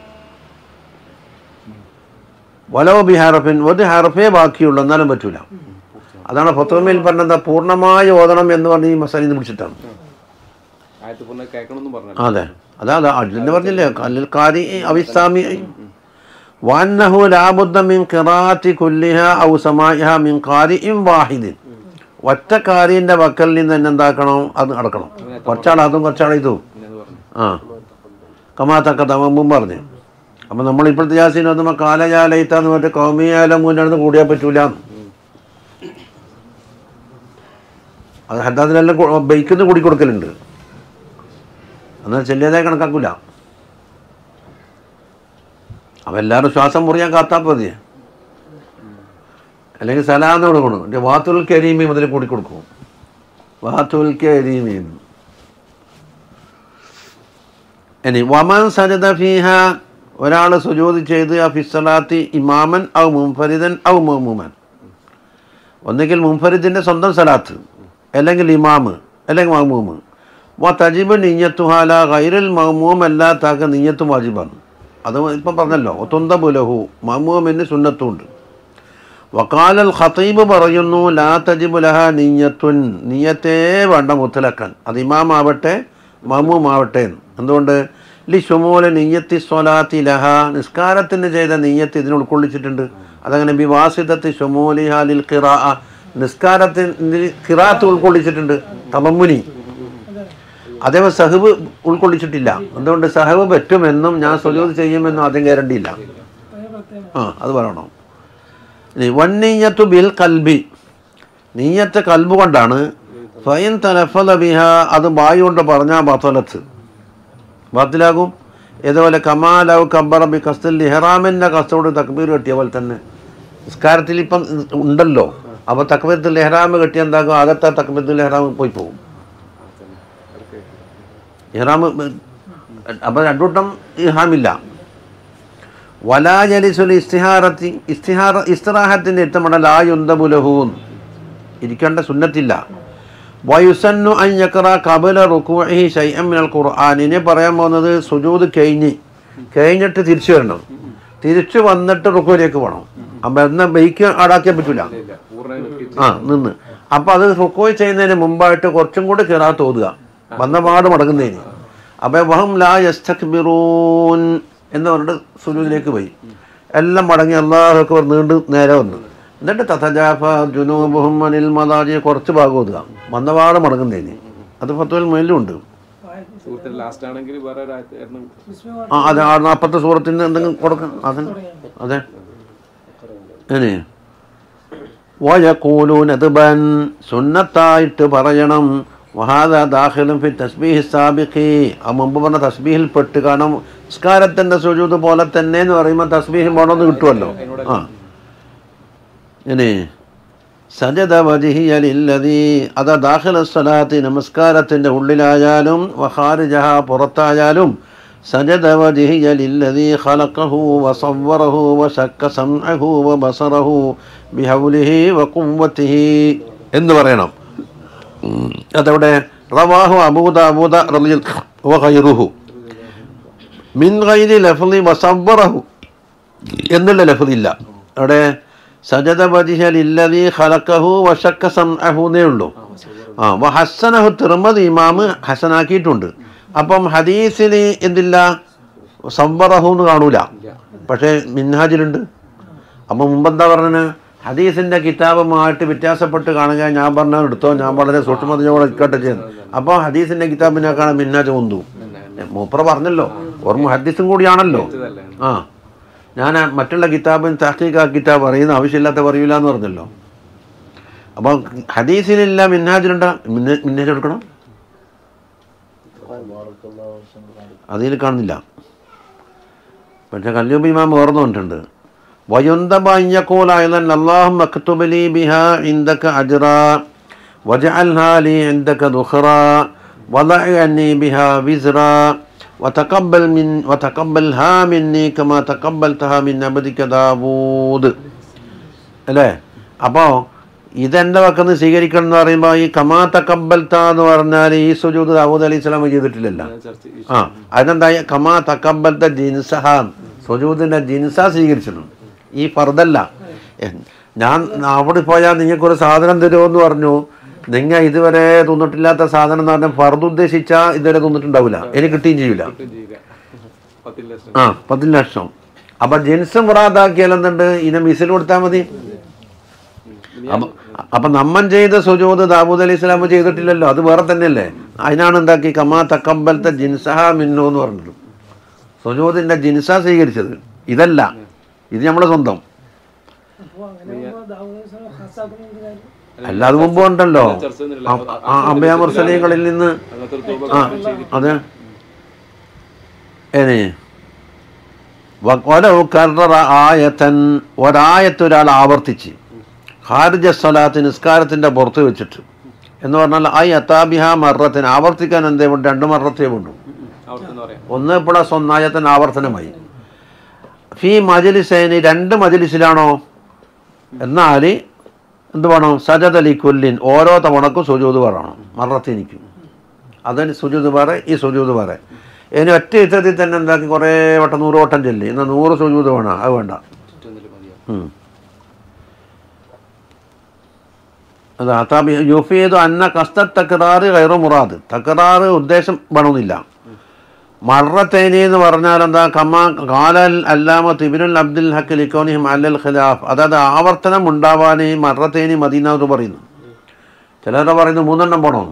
വലോ ബി ഹറഫിൻ ഒരു ഹറഫേ ബാക്കിയുള്ളൂ എന്നാലും പറ്റൂല അതാണ് ഫത്തോമയിൽ പറഞ്ഞത് പൂർണ്ണമായി ഓതണം എന്ന് പറഞ്ഞ് ഈ മസാലിൽ നിന്ന് പിടിച്ചിട്ടാണ് ആയത്ത് പൂർണ്ണ കേൾക്കണമെന്നും പറഞ്ഞു അതെ അതാ അതാ അതിന് പറഞ്ഞില്ലേ കല്ലിൽ കാരി അവിസ്താമി വാന്നഹു ലാബുദ്ധ മിൻ ഖിറാത്തി കുല്ലിഹ ഔ സമാഇഹ മിൻ ഖാരിഇൻ വാഹിദിൻ ഒറ്റ കാരിൻ്റെ വക്കൽ നിന്ന് തന്നെ എന്താക്കണം അത് അടക്കണം കുറച്ചാൾ അതും കുറച്ചാൾ ഇതും പിന്നെ അത് പറഞ്ഞു ആ കമാത്തക്ക തമ്മും പറഞ്ഞു അപ്പം നമ്മൾ ഇപ്പോഴത്തെ ജാസിന് വന്നപ്പോൾ കാലജാലയിത്താന്ന് പറഞ്ഞിട്ട് കൗമിയാല മുന്നിടന്ന് കൂടിയാൽ പറ്റൂല അത് ഹദ്ദാദിനെല്ലാം ബൈക്കിന്ന് കൂടി കൊടുക്കലുണ്ട് എന്നാൽ ചെല്ലിയതായി കണക്കാക്കൂല അപ്പം എല്ലാവരും ശ്വാസം മുറിയാൻ കാത്താൽ മതി അല്ലെങ്കിൽ സലാന്ന് കൊടുക്കണം എൻ്റെ വാത്തുൽ കരീമി മുതൽ കൂടി കൊടുക്കും വാത്തുൽ കരീമി ഇനി വമൻ സജദ ഫീഹ ഒരാൾ സുജൂദ് ചെയ്ത് ആ ഫിസ്സലാത്തി ഇമാമൻ ഔ മുംഫരിദൻ ഔ മഹ്മൂമൻ ഒന്നുകിൽ മുംഫരിദിൻ്റെ സ്വന്തം സലാത്ത് അല്ലെങ്കിൽ ഇമാമ് അല്ലെങ്കിൽ മഹ്മൂമ് വ തജിബ് നീയത്തുഹാല ഗൈറുൽ മഹ്മൂം അല്ലാത്താക്ക നീയത്തും വാജിബാണ് അത് ഇപ്പം പറഞ്ഞല്ലോ ഒത്തുന്തബുലഹു മഹ്മൂമിന് സുന്നത്തുണ്ട് വക്കാലൽ ഖത്തീബ് പറയുന്നു ലാ തജിബ് ലഹ നീയത്തുൻ നീയത്തേ വേണ്ട മുത്തലക്കൻ അത് ഇമാമാവട്ടെ മഹ്മൂമാവട്ടെ എന്ന്. എന്തുകൊണ്ട് ലി ഷുമൂല നീയത്തി സ്വലാത്തി ലഹ നിസ്കാരത്തിന് ചെയ്ത നീയത്ത് ഇതിന് ഉൾക്കൊള്ളിച്ചിട്ടുണ്ട് അതങ്ങനെ ബിവാസിതത്തി ഷുമൂലി ഹാലിൽ ഖിറാ നിസ്കാരത്തിന് ഖിറാത്ത് ഉൾക്കൊള്ളിച്ചിട്ടുണ്ട് തമമ്മുനി അതേപോലെ സഹബ് ഉൾക്കൊള്ളിച്ചിട്ടില്ല എന്തുകൊണ്ട് സഹബ് പറ്റുമെന്നും ഞാൻ സ്വജോത് ചെയ്യുമെന്നും ആദ്യം ഗ്യാരണ്ടിയില്ല ആ അത് പറയണം ഇനി വന്നീയത്തു ബിൽ കൽബി നീയത്ത് കൽബ് കൊണ്ടാണ് ഫൈൻ തലഫല ബിഹ അത് ബായ് കൊണ്ട് പറഞ്ഞാൽ ബത്തലത്ത് ബാത്തിലാകും ഇതുപോലെ കമാലവ് കബ്ബറ ബി കസ്തുൽ ഇഹ്റാമിൻ്റെ കസ്റ്റോട് തക്ബീർ കെട്ടിയ പോലെ തന്നെ നിസ്കാരത്തിൽ ഇപ്പം ഉണ്ടല്ലോ അപ്പോൾ തക്ബീരത്തുൽ ഇഹ്റാം കെട്ടിയ എന്താകും അകത്തെ തക്ബീരത്തുൽ ഇഹ്റാം പോയി പോകും ഇഹ്റാം അപ്പോൾ രണ്ടുകൂട്ടം ഇഹ്റാമില്ല വലാ ജലിസുൽ ഇസ്തിഹാറത്തി ഇസ്തിഹാറ ഇസ്തിറാഹത്തിൻ്റെ ഇത്തമണ ലാ യുന്തബുലഹൂൻ ഇരിക്കേണ്ട സുന്നത്തില്ല വയുസന്നു അഞ്ഞക്കറ കബല റുക്കുഹി ഷൈഅം മിനൽ ഖുർആാനിനെ പറയാൻ പോകുന്നത് സുജൂദ് കഴിഞ്ഞ് കഴിഞ്ഞിട്ട് തിരിച്ചു വരണം തിരിച്ചു വന്നിട്ട് റുക്കുവിലേക്ക് പോകണം അപ്പം എന്നാൽ ബൈക്ക് ആടാക്കിയാൻ പറ്റില്ല ഇല്ല പൂർണ്ണ നിർത്തിയിട്ട് ആ നിന്ന് അപ്പം അത് റുക്കോയ് ചെയ്യുന്നതിന് മുമ്പായിട്ട് കുറച്ചും കൂടി കിറാത്ത് ഓതുക വന്ന പാട് മടങ്ങുന്നതിന് അപ്പം വഹം ലാ യസ്തക്ബിറൂൻ എന്ന് പറഞ്ഞിട്ട് സുജൂദിലേക്ക് പോയി എല്ലാം മടങ്ങി അള്ളാഹൊക്കെ നീണ്ട് നേരെ വന്നു എന്നിട്ട് തഥജാഫ ജുനൂബുഹും അനിൽ മദാജി കുറച്ച് ഭാഗം ഓതുക വന്ന പാട് മടങ്ങുന്നതിന് അത് ഫത്തുവൽ മേലും ഉണ്ട് സുഹൃത്തിന് ലാസ്റ്റ് ആണെങ്കിൽ വേറെ ഒരായിരുന്നു ആ അതെ ആ നാൽപ്പത്തെ സൂറത്തിന് എന്തെങ്കിലും കൊടുക്കാം അതെ അതെ ഇനി വയക്കൂലൂൻ അതുബൻ സുന്നത്തായിട്ട് പറയണം വഹാദ ദാഖിലും ഫി തസ്ബീഹി സാബിഖി ആ മുമ്പ് പറഞ്ഞ തസ്ബീഹിൽ പെട്ട് കാരണം നിസ്കാരത്തിൻ്റെ സുജൂത് പോലെ തന്നെ എന്ന് പറയുമ്പോൾ തസ്ബീഹിൽ പോണമെന്ന് കിട്ടുമല്ലോ ആ ഇനി സജദ വജിഹിയലില്ലതി അത് ദാഖില സ്വലാത്തി നമസ്കാരത്തിൻ്റെ ഉള്ളിലായാലും വഹാരിജഹ പുറത്തായാലും സജദ വജിഹിയലില്ലതി ഖലഖഹു വസവ്വറഹു വശക്ക സംഅഹു വബസറഹു ബിഹൗലിഹി വഖുവ്വതിഹി എന്ന് പറയണം ഉം. അതവിടെ റവാഹു അബൂദ അബൂദ റളിയൽ വഗൈറുഹു മിൻ ഗൈരി ലഫ്ളി വസവ്വറഹു എന്നുള്ള ലഫ്ദില്ല അവിടെ സജദ വജിഹലില്ലതി ഖലഖഹു വശക്ക സംഅഹു എന്നേ ഉള്ളൂ ആ വഹസനഹു തിർമദ് ഇമാമ് ഹസനാക്കിയിട്ടുണ്ട് അപ്പം ഹദീസിൽ എന്തില്ല സംവറഹു എന്ന് കാണൂല പക്ഷേ മിൻഹാജിലുണ്ട് അപ്പം മുമ്പെന്താ പറഞ്ഞത് ഹദീസിൻ്റെ കിതാബുമായിട്ട് വ്യത്യാസപ്പെട്ട് കാണുക ഞാൻ പറഞ്ഞ എടുത്തോ ഞാൻ വളരെ സൂക്ഷ്മതയോടെ ഇക്കട്ടെ ചെയ്യുന്നു അപ്പോൾ ഹദീസിൻ്റെ കിതാബിനെ കാണാൻ മിന്നാജ് കൊന്തു മൂപ്പറ പറഞ്ഞല്ലോ ഓർമ്മ ഹദീസും കൂടിയാണല്ലോ ഇതല്ലേ ആ ഞാൻ മറ്റുള്ള കിതാബിന് തഹീഖ് ആ കിതാബ് പറയുന്ന ആവശ്യമില്ലാത്ത പറയൂല എന്ന് പറഞ്ഞല്ലോ അപ്പോൾ ഹദീസിലില്ല മിന്നാജിലുണ്ട മിന്നാജ് എടുക്കണം അതിൽ കാണുന്നില്ല പക്ഷെ കല്യൂബ് ഇമാം ഓർന്നു കൊണ്ടിട്ടുണ്ട് വയുന്തബ അയ്യക്കോലായതൻ അള്ളാഹു മക്തുബലി ബിഹ ഇന്ദക അജ്റ വജഅൽഹാ ലി ഇന്ദക ദുഖറ വദഅ അന്നി ബിഹ വിസ്റ وتقبل من وتقبلها مني كما تقبلتها من عبدك داവൂദ് അല്ലേ അപ്പോൾ ഇതെൻ്റെ പക്കന്ന് സ്വീകരിക്കണം എന്ന് പറയുമ്പോൾ ഈ കമാ തക്കബൽത്ത എന്ന് പറഞ്ഞാൽ ഈ സുജൂദ് ദാവൂദ് അലൈഹി സ്വലാം ചെയ്തിട്ടില്ലല്ലോ ചർച്ച ആ അതിനെന്തായി കമാ തക്കബൽത്ത ജിൻസഹ സുജൂദിൻ്റെ ജിൻസ സ്വീകരിച്ചിട്ടുണ്ട് ഈ ഫർദല്ല എ- ഞാൻ അവിടെ പോയാൽ നിങ്ങൾക്കൊരു സാധനം തരുമെന്ന് പറഞ്ഞു നിങ്ങൾ ഇതുവരെ തിന്നിട്ടില്ലാത്ത സാധനം എന്ന് പറഞ്ഞാൽ ഫർദ് ഉദ്ദേശിച്ചാൽ ഇതുവരെ തിന്നിട്ടുണ്ടാവില്ല എനിക്ക് കിട്ടുകയും ചെയ്യില്ല കിട്ടും ചെയ്യുക പത്തിൽ ലക്ഷം ആ പത്ത് ലക്ഷം അപ്പം ജിൻസ് മുറാദാക്കിയാൽ എന്തുണ്ട് ഇതിനെ മിസിൽ കൊടുത്താൽ മതി അപ്പം അപ്പം നമ്മൻ ചെയ്ത സുജൂദ് ദാവൂദ് അലൈഹി സ്വലാം ചെയ്തിട്ടില്ലല്ലോ അത് വേറെ തന്നെയല്ലേ അതിനാണ് എന്താക്കി കമാ തക്കമ്പലത്തെ ജിൻസഹ മിന്നു എന്ന് പറഞ്ഞത് സുജൂദിൻ്റെ ജിൻസ സ്വീകരിച്ചത് ഇതല്ല ഇത് നമ്മളെ സ്വന്തം അപ്പോൾ അങ്ങനെ ആകുമ്പോൾ ദാവൂദ് അലൈഹി സ്വലാം ഖാസാക്കുന്ന ഒരു കാര്യം അല്ലാതെ മുമ്പ് ഉണ്ടല്ലോ ചർച്ച ഒന്നുമില്ല. ആ- ആ അമ്പയ മുർസലീങ്ങളിൽ നിന്ന് അങ്ങനത്തെ ഒരു രൂപ ആ അതെ ഏനെ വലവ് കർറ ആയത്തൻ ഒരായത്ത് ഒരാൾ ആവർത്തിച്ച് ഖാരിജ സ്വലാത്ത് നിസ്കാരത്തിൻ്റെ പുറത്ത് വെച്ചിട്ട് എന്ന് പറഞ്ഞാൽ ഐ അത്താബിഹ മറത്തിന് ആവർത്തിക്കാൻ എന്തേ ഉണ്ട് രണ്ട് മറത്തേ ഉള്ളൂ അവർക്കെന്ന് പറയാം ഒന്ന് പ്ലസ് ഒന്നായത്തിന് ആവർത്തനമായി ഫി മജലിസേന് രണ്ട് മജലിസിലാണോ എന്നാൽ എന്ത് വേണം സജദ് അലി കുല്ലിൻ ഓരോ തവണക്കും സുജൂത് പറയണം മറത്തിനിക്കും അതിന് സുജൂത് വേറെ ഈ സുജൂത് വേറെ ഇനി ഒറ്റ യുദ്ധത്തിൽ തന്നെ എന്താക്കി കുറേ വട്ടം നൂറ് വട്ടം ചെല്ലി എന്നാൽ നൂറ് സുജൂത് വേണം അത് വേണ്ട ചുറ്റൊന്നിൽ മതിയാവും ഉം. അത് അതാബി യുഫീദ് അന്ന കസ്ത തക്കറാറ് കയറു മുറാദ് തക്കറാറ് ഉദ്ദേശം വേണമെന്നില്ല മറത്തേനി എന്ന് പറഞ്ഞാൽ എന്താ കമാ കാലൽ അല്ലാമ തിബിനുൽ അബ്ദുൽ ഹക്ക് ലിക്കോനിഹിം അല്ലൽ ഖിലാഫ് അതായത് ആവർത്തനം ഉണ്ടാവാൻ ഈ മറത്തേനി മദീന എന്ന് പറയുന്നു ചിലർ പറയുന്നു മൂന്നെണ്ണം പോണോ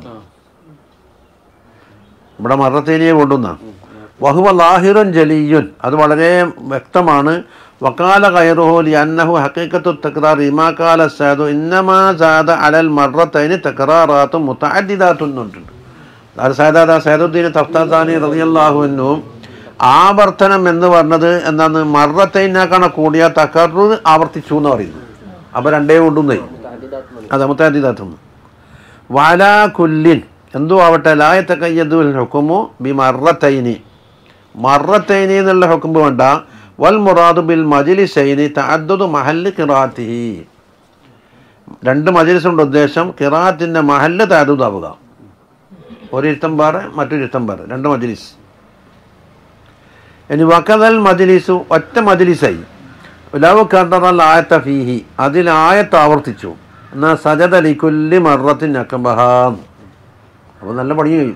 ഇവിടെ മറത്തേനിയെ കൊണ്ടുവന്ന വഹുവ ലാഹിറുൻ ജലിയുൻ അത് വളരെ വ്യക്തമാണ് وقال غيره لأنه حقيقة التكرار ما قال السعد إنما زاد على المرتين تكرارات متعددات എന്നുണ്ട് അത് സാദാദ സൈദുദ്ദീൻ തഫ്താസാനി റളിയല്ലാഹുവിനും ആവർത്തനം എന്ന് പറഞ്ഞത് എന്താണ് മറത്തൈനാക്കാണ് കൂടിയ തക്കറു ആവർത്തിച്ചു എന്ന് പറയുന്നത് അപ്പോൾ രണ്ടേ കൊണ്ടുന്നേ അതെ മുത്താദിദാത്തുന്നു വാലാ കുല്ലിൻ എന്തോ ആവട്ടെ ലായത്തെ കയ്യതുൽ ഹുക്കുമു ബി മറത്തൈനി മറത്തൈനി എന്നുള്ള ഹുക്കുമ്പ് വേണ്ട വൽ മുറാദു ബിൽ മജിലിസൈനി തഅദ്ദുദു മഹല്ല് ഖിറാത്തിഹി രണ്ട് മജിലിസുണ്ട് ഉദ്ദേശം ഖിറാത്തിൻ്റെ മഹല്ല് തഅദ്ദുദാവുക ഒരു ഇരുത്തം പാറ മറ്റൊരു ഇരുത്തം പാറ രണ്ട് മജിലിസ് ഇനി വക്കതൽ മജിലിസു ഒറ്റ മജിലിസായി ലവ് കണ്ടറൽ ആയത്ത ഫീഹി അതിൽ ആയത്ത് ആവർത്തിച്ചു എന്നാൽ സജദ ലിക്കുല്ലി മറത്തിൻ അക്കബഹാം അപ്പോൾ നല്ല പണി കഴിയും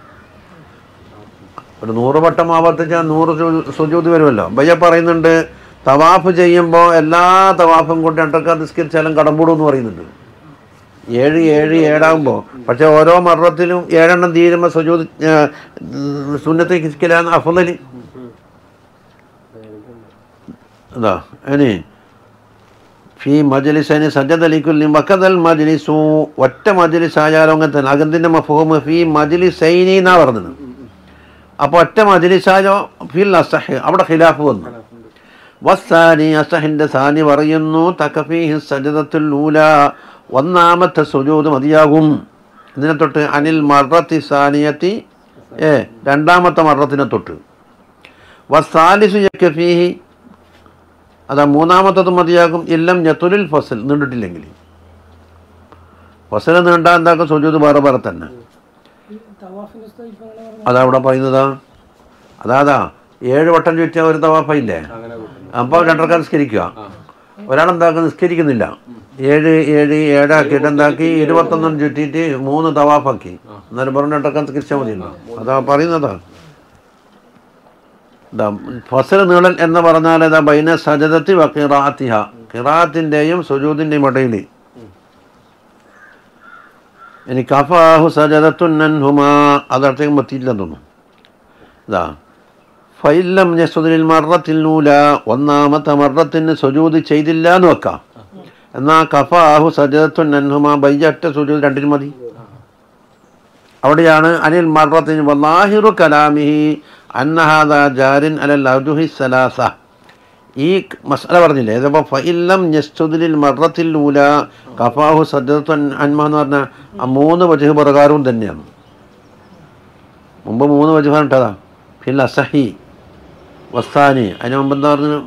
ഒരു നൂറ് വട്ടം ആവർത്തിച്ചാൽ നൂറ് സു- സുജൂത് വരുമല്ലോ ഭയ്യ പറയുന്നുണ്ട് തവാഫ് ചെയ്യുമ്പോൾ എല്ലാ തവാഫും കൊണ്ട് രണ്ടൊക്കെ നിസ്കരിച്ചാലും കടമ്പൂടും എന്ന് പറയുന്നുണ്ട് ഏഴ് ഏഴ് ഏഴാകുമ്പോൾ പക്ഷെ ഓരോ മരണത്തിലും ഏഴെണ്ണം തീരുമ്പോൾ സുജൂത് സുന്നത്തെ കിസ്കലാണ് അഫലി എന്താ ഇനി ഫി മജലിസൈന് സജദ് അലിക്കുല്ലി വക്കതൽ മജ്ലിസു ഒറ്റ മജ്ലിസ് ആയാലും അങ്ങനെ തന്നെ അകന്തിൻ്റെ മഫഹൂമ് ഫി മജ്ലിസൈനി എന്നാ പറഞ്ഞത് അപ്പോൾ ഒറ്റ മജ്ലിസായോ ഫിൽ അസഹ് അവിടെ ഖിലാഫ് വന്നു വസ്സാനി അസഹിൻ്റെ സാനി പറയുന്നു തക്കഫീഹി സജദത്തുൽ ഊല ഒന്നാമത്തെ സുജൂദ് മതിയാകും ഇതിനെ തൊട്ട് അനിൽ മറത്തി സാനിയത്തി ഏ രണ്ടാമത്തെ മറത്തിനെ തൊട്ട് വസ്സാലിസു യക്കഫീഹി അതാ മൂന്നാമത്തത് മതിയാകും ഇല്ലം ഞത്തുലിൽ ഫസൽ നീണ്ടിട്ടില്ലെങ്കിൽ ഫസൽ നീണ്ടാ എന്താക്കും സുജൂദ് വേറെ വേറെ തന്നെ ഈ തവാഫിന്റെ സ്ഥലം ഇപ്പൊ അങ്ങനെ പറഞ്ഞു അതാ ഇവിടെ പറയുന്നതാ അതാതാ ഏഴ് വട്ടം ചുറ്റിയ ഒരു തവാഫയില്ലേ അങ്ങനെ കൂട്ടുന്നു. അപ്പോൾ രണ്ടരക്കാർ നിസ്കരിക്കുക ഒരാളെന്താക്കും നിസ്കരിക്കുന്നില്ല ഏഴ് ഏഴ് ഏഴാക്കിയിട്ട് എന്താക്കി ഇരുപത്തൊന്നും ചുറ്റിയിട്ട് മൂന്ന് തവാഫാക്കി എന്നാലും പറഞ്ഞ രണ്ടരക്കാർ നിസ്കരിച്ചാൽ മതിയല്ലോ അതാ പറയുന്നതാ ഇതാ ഫസൽ നീളൽ എന്ന് പറഞ്ഞാൽ ഇതാ ബൈന സജദത്തി വ ഖിറാത്തിഹ ഖിറാത്തിൻ്റെയും സുജൂദിൻ്റെയും ഇടയിൽ ഇനി കഫാഹു സജദത്തുന്നൻഹുമാ അതടുത്തേക്ക് എത്തിയില്ലെന്ന് തോന്നുന്നു ഇതാ ഫൈലം യസുദിൽ മറത്തിൽ നൂല ഒന്നാമത്തെ മറത്തിന് സുജൂത് ചെയ്തില്ല എന്ന് വെക്കാം എന്നാ കഫാഹു സജദത്തുൻ അൻഹുമ ബയ്യറ്റ സുജൂത് രണ്ടിനും മതി അവിടെയാണ് അനിൽ മറത്തിന് വല്ലാഹിറു കലാമിഹി അന്നഹാദ ജാരിൻ അലൽ അജുഹി സലാസ ഈ മസല പറഞ്ഞില്ലേ ഇതിപ്പോൾ ഫൈലം യസ്തുദിൽ മറത്തിൽ ഊല കഫാഹു സജദത്തുൻ അൻമ എന്ന് പറഞ്ഞ ആ മൂന്ന് വജുഹ് പ്രകാരവും തന്നെയാണ് മുമ്പ് മൂന്ന് വജുഹാണ് ഇട്ടതാ ഫിൽ അസഹി വസ്താനി അതിന് മുമ്പ് എന്താ പറഞ്ഞു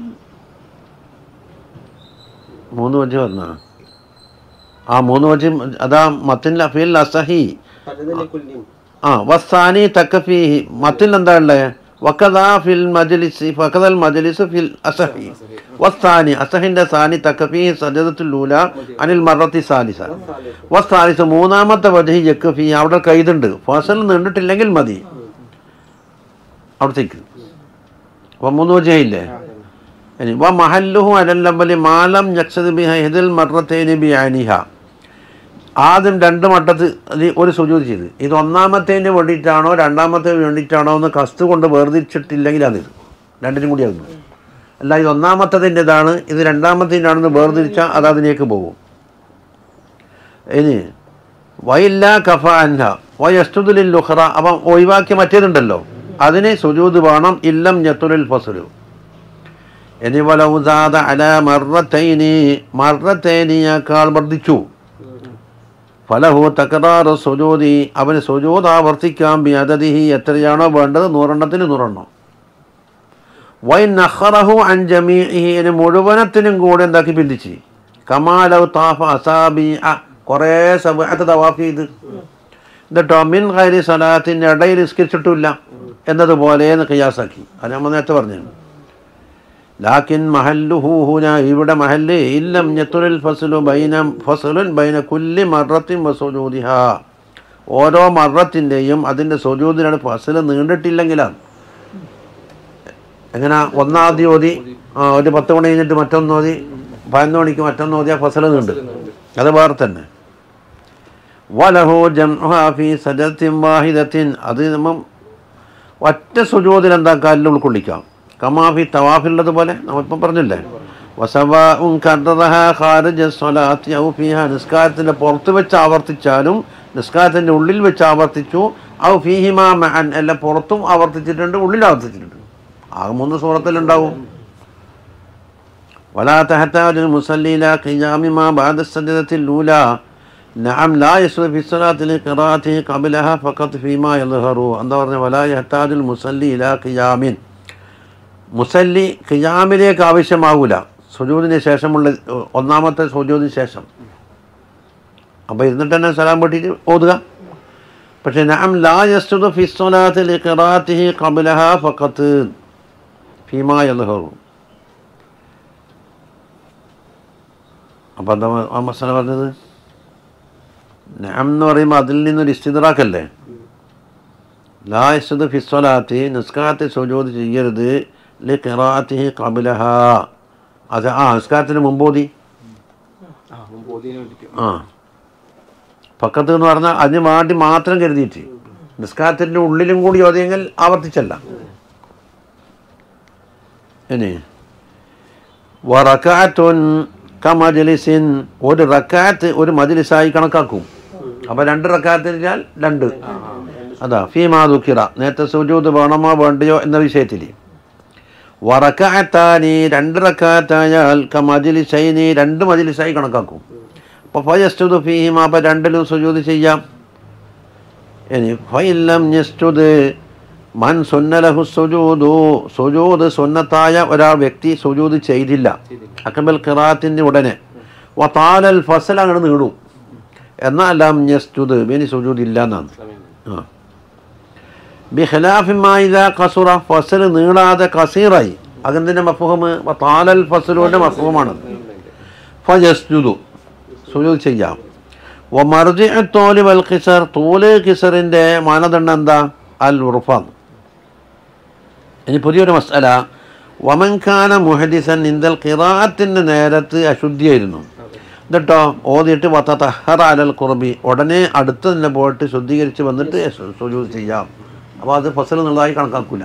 മൂന്ന് വജ് പറഞ്ഞ ആ മൂന്ന് വജ് അതാ മത്തിൻ ഫിൽ അസഹി ആ വസ്താനി തക്കഫി മത്തിൽ എന്താ ഉള്ളത് വക്കദാ ഫിൽ മജ്ലിസ് ഫക്കദൽ മജ്ലിസ് ഫിൽ അസഹി വസ്താനി അസഹിന്റെ സാനി തക്കഫി സജദത്തുൽ അനിൽ മറത്തി സാലിസ വസ്താലിസ് മൂന്നാമത്തെ വജഹി ജക്കഫി അവിടെ കൈതുണ്ട് ഫസൽ നീണ്ടിട്ടില്ലെങ്കിൽ മതി അവിടത്തേക്ക് അപ്പം മൂന്ന് വജഹില്ലേ ഇനി വ മഹല്ലുഹു അലല്ലമ്പലി മാലം യക്സദ് ബി ഹൈദിൽ മറത്തേനി ബി അനിഹ ആദ്യം രണ്ട് മട്ടത്ത് ഇത് ഒരു സുജൂത് ചെയ്ത് ഇത് ഒന്നാമത്തേന് വേണ്ടിയിട്ടാണോ രണ്ടാമത്തേന് വേണ്ടിയിട്ടാണോ എന്ന് കസ്ത് കൊണ്ട് വേർതിരിച്ചിട്ടില്ലെങ്കിൽ അതിത് രണ്ടിനും കൂടി ആകുന്നു അല്ല ഇത് ഒന്നാമത്തതിൻ്റെതാണ് ഇത് രണ്ടാമത്തേനാണെന്ന് വേർതിരിച്ചാൽ അത് അതിലേക്ക് പോകും ഇനി വയില്ല കഫ അൻഹ വയസ്തുദിൽ ലുഹറ അപ്പം ഒഴിവാക്കിയ മറ്റേതുണ്ടല്ലോ അതിന് സുജൂത് വേണം ഇല്ലം ഞത്തുലിൽ ഫസലു ഇനി വലൗസാദ അല മറത്തൈനി മറത്തൈനിയേക്കാൾ വർദ്ധിച്ചു ഫലഹു തകറാറ് സുജൂതി അവന് സുജൂത് ആവർത്തിക്കാം ബിയദതിഹി എത്രയാണോ വേണ്ടത് നൂറെണ്ണത്തിന് നൂറെണ്ണം വൈ നഹറഹു അഞ്ചമീഹി ഇനി മുഴുവനത്തിനും കൂടെ എന്താക്കി പിന്തിച്ച് കമാലവ് താഫ അസാബി കുറേ സബത്ത് തവാഫ് ചെയ്ത് എന്നിട്ടോ മിൻ ഖൈരി സലാത്തിൻ്റെ ഇടയിൽ നിസ്കരിച്ചിട്ടില്ല എന്നതുപോലെ എന്ന് കയ്യാസാക്കി അത് നമ്മൾ നേരത്തെ പറഞ്ഞു ലാക്കിൻ മഹല്ലുഹു ഹുന ഇവിടെ മഹല്ല് ഇല്ലം ഞത്തുലിൽ ഫസലു ബൈന ഫസലുൻ ബൈന കുല്ലി മറത്തിൻ വസുജൂദിഹ ഓരോ മറത്തിൻ്റെയും അതിൻ്റെ സുജൂദിനാണ് ഫസൽ നീണ്ടിട്ടില്ലെങ്കിലാണ് എങ്ങനെ ഒന്നാമതി ഓതി ആ ഒരു പത്ത് മണി കഴിഞ്ഞിട്ട് മറ്റൊന്ന് ഓതി പതിനൊന്ന് മണിക്ക് മറ്റൊന്ന് ഓതി ആ ഫസൽ നീണ്ട് അത് വേറെ തന്നെ വലഹു ജംഫി സജത്തിൻ വാഹിദത്തിൻ അത് നമ്മൾ ഒറ്റ സുജൂതിൽ എന്താ കാലിൽ ഉൾക്കൊള്ളിക്കാം കമാഫി തവാഫിലുള്ളത് പോലെ നമ്മളിപ്പം പറഞ്ഞില്ലേ വസവാഉൻ കർറഹ ഖാരിജ സ്വലാത്തി ഔ ഫീഹ നിസ്കാരത്തിൻ്റെ പുറത്ത് വെച്ച് ആവർത്തിച്ചാലും നിസ്കാരത്തിൻ്റെ ഉള്ളിൽ വെച്ച് ആവർത്തിച്ചു ഔ ഫീഹിമാ മഅൻ എല്ലാം പുറത്തും ആവർത്തിച്ചിട്ടുണ്ട് ഉള്ളിൽ ആവർത്തിച്ചിട്ടുണ്ട് ആകെ മൂന്ന് സൂറത്തിലുണ്ടാവും ولا تحتاج المصلي إلى قيام ما بعد السجدة الأولى نعم لا يسر في الصلاة لقراءته قبلها فقط فيما يظهر എന്താ പറഞ്ഞ ولا يحتاج المصلي إلى قيام മുസല്ലി ഖിയാമിലേക്ക് ആവശ്യമാകൂല സുജൂദിന് ശേഷമുള്ള ഏഹ്, ഒന്നാമത്തെ സുജൂദിന് ശേഷം അപ്പോൾ ഇരുന്നിട്ട് തന്നെ സലാം പൊട്ടിയിട്ട് ഓതുക പക്ഷേ നാം ലാ യസ്തുദു ഫി സ്വലാത്തി ലിഖറാത്തിഹി ഖബ്ലഹ ഫഖത്ത് ഫീമാ യദ്ഹറു അപ്പോൾ എന്താ ആ മസാല പറഞ്ഞത് നാം എന്ന് പറയുമ്പോൾ അതിൽ നിന്നൊരു ഇസ്തിദ്റാക്കല്ലേ ലാ യസ്തുദു ഫി സ്വലാത്തി നിസ്കാരത്തെ സുജൂദ് ചെയ്യരുത് ലി ഖിറാത്തിഹി ഖബ്ലഹ അത് ആ നിസ്കാരത്തിന് മുമ്പോതി ആ മുമ്പ് ഓതിയതിന് വേണ്ടിയിട്ട് ആ പക്കത്ത് എന്ന് പറഞ്ഞാൽ അതിന് വേണ്ടി മാത്രം കരുതിയിട്ട് നിസ്കാരത്തിൻ്റെ ഉള്ളിലും കൂടി ഓതിയെങ്കിൽ ആവർത്തിച്ചല്ല ഇനി വറക്കാത്തുൻ കമജലിസിൻ ഒരു റക്കാത്ത് ഒരു മജലിസായി കണക്കാക്കും അപ്പോൾ രണ്ട് റക്കാത്തിനാൽ രണ്ട് അതാ ഫീമാ ദുഃഖിറ നേരത്തെ സുജൂത് വേണമോ വേണ്ടയോ എന്ന വിഷയത്തിൽ വറക്കാത്താനി രണ്ട് റക്കാത്തായാൽ കമജലിസൈനി രണ്ട് മജലിസായി കണക്കാക്കും അപ്പോൾ ഫയസ്തുദ് ഫീഹിമ അപ്പോൾ രണ്ടിലും സുജൂത് ചെയ്യാം ഇനി ഫൈലം യസ്തുദ് മൻ സുന്നലഹു സുജൂദു സുജൂദ് സുന്നത്തായ ഒരാൾ വ്യക്തി സുജൂദ് ചെയ്തില്ല അക്കബൽ ഖിറാത്തിൻ്റെ ഉടനെ വത്താലൽ ഫസൽ അങ്ങോട്ട് നീടും എന്നാലും യസ്തുദ് ഇനി സുജൂദ് ഇല്ല എന്നാണ് സമയം ആ ബിഖലാഫിമായില കസുറ ഫസൽ നീളാതെ കസീറായി അതിൻ്റെ മഫഹും താലൽ ഫസലുവിൻ്റെ മഫഹുമാണ് ഫജസ്ജുദു സുജൂദ് ചെയ്യാം വ മർജി തോലി വൽ ഖിസർ തോല് ഖിസറിൻ്റെ മാനദണ്ഡം എന്താ അൽ ഉറുഫാൻ ഇനി പുതിയൊരു മസ്അല വമൻഖാന മുഹദിസൻ ഇന്ദൽ ഖിറാത്തിൻ്റെ നേരത്ത് അശുദ്ധിയായിരുന്നു എന്നിട്ടോ ഓതിയിട്ട് വത്തഹറ അലൽ കുർബി ഉടനെ അടുത്ത് തന്നെ പോയിട്ട് ശുദ്ധീകരിച്ച് വന്നിട്ട് സു- സുജൂദ് ചെയ്യാം അപ്പോൾ അത് ഫസൽ എന്നുള്ളതായി കണക്കാക്കൂല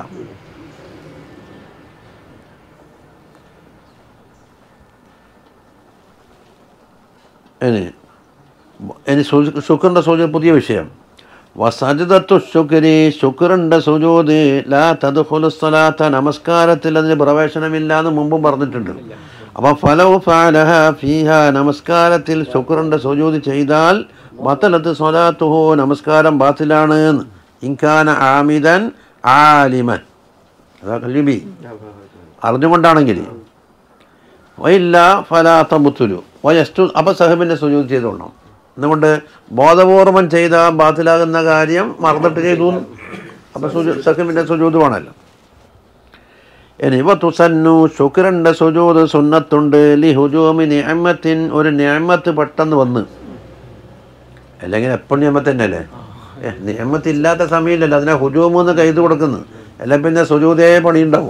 ഇനി ഇനി സു- ശുക്രിൻ്റെ സൂചന പുതിയ വിഷയം വസജിദത്തു ശുക്രി ശുക്രിൻ്റെ സുജൂദ് ലാ തദ്ഖുലു സ്വലാത്ത നമസ്കാരത്തിൽ അതിന് പ്രവേശനമില്ല എന്ന് മുമ്പും പറഞ്ഞിട്ടുണ്ട് അപ്പം ഫലവ് ഫാലഹ ഫീഹ നമസ്കാരത്തിൽ ശുക്രിൻ്റെ സുജൂദ് ചെയ്താൽ ബത്തലത്ത് സ്വലാത്തുഹോ നമസ്കാരം ബാത്തിലാണ് ഇൻകാന ആമിദൻ ആലിമൻ അതാ കല്യുബി അറിഞ്ഞുകൊണ്ടാണെങ്കിൽ വയില്ല ഫലാത്ത മുത്തുലു വയസ്റ്റു അപ്പം സഹബിൻ്റെ സുജൂദ് ചെയ്തോളണം എന്നുകൊണ്ട് ബോധപൂർവം ചെയ്ത ബാത്തിലാകുന്ന കാര്യം മറന്നിട്ട് ചെയ്തു അപ്പം സുജു സഹബിൻ്റെ സുജൂദ് വേണമല്ലോ ഇനി ഇവ തുസന്നു ശുക്രൻ്റെ സുജൂദ് സുന്നത്തുണ്ട് ലി ഹുജൂമി നിയമത്തിൻ ഒരു നിയമത്ത് പെട്ടെന്ന് വന്ന് അല്ലെങ്കിൽ എപ്പോഴും നിയമത്ത് തന്നെയല്ലേ ഏ നിയമത്തില്ലാത്ത സമയമില്ലല്ലോ അതിനെ ഹുജൂമെന്ന് കൈത് കൊടുക്കുന്നു അല്ല പിന്നെ സുജൂതേ പണിയുണ്ടാവും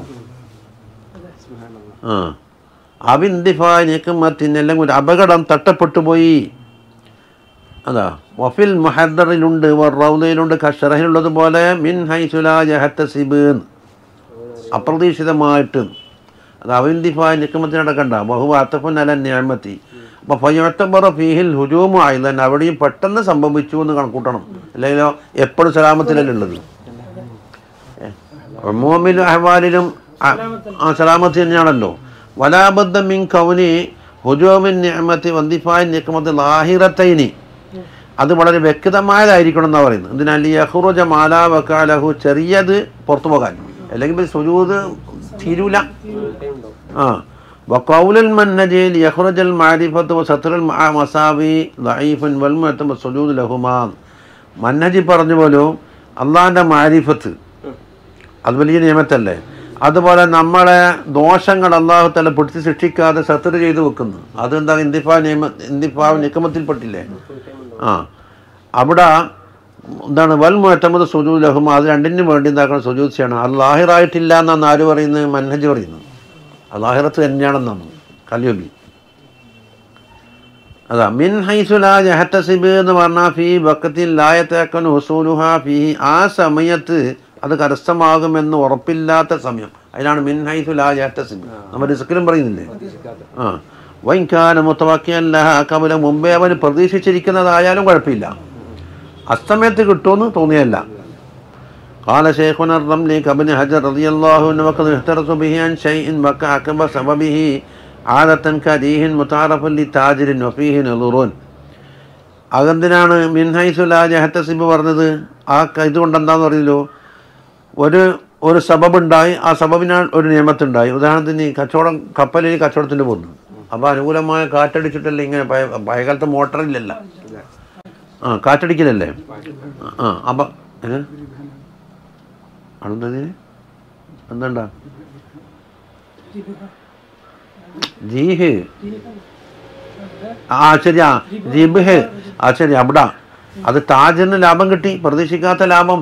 ആ അവിന്തിഫാ നിക്കുമത്തിനെല്ലാം ഒരു അപകടം തട്ടപ്പെട്ടു പോയി അതാ വഫിൽ മുഹദ്ദറിലുണ്ട് റൗദയിലുണ്ട് കഷറഹിലുള്ളതുപോലെ മിൻ ഹൈസുലാ ജഹത്തസിബ് അപ്രതീക്ഷിതമായിട്ട് അത് അവിന്തിഫാ നിക്കുമത്തിന് നടക്കണ്ട ബഹു അത്തഫുൻ അല ഞാമത്തി അപ്പോൾ ഫയ്യത്തബറ ഫീഹിൽ ഹുജൂമു ആയതന്നെ അവിടെയും പെട്ടെന്ന് സംഭവിച്ചു എന്ന് കണക്കൂട്ടണം അല്ലെങ്കിലോ എപ്പോഴും സലാമത്തിലല്ലേ ഉള്ളത് മോമിലും അഹ്വാലിലും അ- ആ സലാമത്ത് തന്നെയാണല്ലോ വലാബദ്ധ മിൻ കൗനി ഹുജൂമിൻ നിഅമത്തി വന്ദിഫായ് നിക്കമത്ത് ലാഹിറത്തൈനി അത് വളരെ വ്യക്തമായതായിരിക്കണം എന്നാണ് പറയുന്നത് എന്തിനാൽ ഈ അഹുറുജ മാലാ വക്കാലഹു ചെറിയത് പുറത്തു പോകാൻ അല്ലെങ്കിൽ സുജൂത് തീരൂല ആ വക്കൗലുൽ മന്നജയിൽ യഹ്റജൽ മാരിഫത്ത് സത്രൽ മസാവി ലൈഫൻ വൽമത്തും സുജൂദ് ലഹുമാ മന്നജി പറഞ്ഞ പോലും അള്ളാഹിൻ്റെ മാരിഫത്ത് അത് വലിയ നിയമത്തല്ലേ അതുപോലെ നമ്മളെ ദോഷങ്ങൾ അള്ളാഹു തല പിടിച്ച് ശിക്ഷിക്കാതെ സത്തർ ചെയ്ത് വെക്കുന്നു അതെന്താ ഇന്തിഫാ നിയമ ഇന്തിഫാ നിക്കമത്തിൽപ്പെട്ടില്ലേ ആ അവിടെ എന്താണ് വൽ മുഹത്തമത് സുജൂദ് ലഹുമ അത് രണ്ടിനും വേണ്ടി എന്താക്കണം സുജൂദ് ചെയ്യണം അത് ലാഹിറായിട്ടില്ല എന്നാണ് ആര് പറയുന്നത് മൻഹജ് പറയുന്നത് അത് ലാഹിറത്ത് തന്നെയാണെന്നാണ് കല്യോബി അതാ മിൻ ഹൈസുലാ ജഹത്തസിബ് എന്ന് പറഞ്ഞാൽ ഫി ബക്കത്തിൽ ലായത്തേക്കൻ ഹുസൂലുഹ ഫി ആ സമയത്ത് അത് കരസ്ഥമാകുമെന്ന് ഉറപ്പില്ലാത്ത സമയം അതിനാണ് മിൻ ഹൈസു ലാ യഹ്തസിബ് നമ്മൾ റിസ്ക്കിലും പറയുന്നില്ലേ ആ വൈകാന മുത്തവാക്കിയല്ല കമല മുമ്പേ അവന് പ്രതീക്ഷിച്ചിരിക്കുന്നതായാലും കുഴപ്പമില്ല അസ്തമയത്ത് കിട്ടുമെന്ന് തോന്നിയല്ല قال شيخنا الرملي كابن حجر رضي الله عنه وقد احترس به عن شيء وقع عقب سببه عادة كريه متعرف لتاجر وفيه نظر അതെന്തിനാണ് മിൻഹൈസുലാ ജഹത്തസിബ് പറഞ്ഞത് ആ ക- ഇതുകൊണ്ട് എന്താന്ന് അറിയില്ലോ ഒരു ഒരു സബബുണ്ടായി ആ സബബിനാൽ ഒരു നിയമത്തുണ്ടായി ഉദാഹരണത്തിന് ഈ കച്ചവടം കപ്പലിൽ കച്ചവടത്തിന് പോകുന്നു അപ്പോൾ അനുകൂലമായ കാറ്റടിച്ചിട്ടല്ലേ ഇങ്ങനെ പഴയ പഴയകാലത്ത് മോട്ടറില്ലല്ല ആ കാറ്റടിക്കലല്ലേ ആ അപ്പം ഏ അടുത്തത് എന്താണ്ടാ ജീഹ് ആ ശരിയാ ജിബ്ഹ് ആ ശരി അവിടെ അത് താജിന് ലാഭം കിട്ടി പ്രതീക്ഷിക്കാത്ത ലാഭം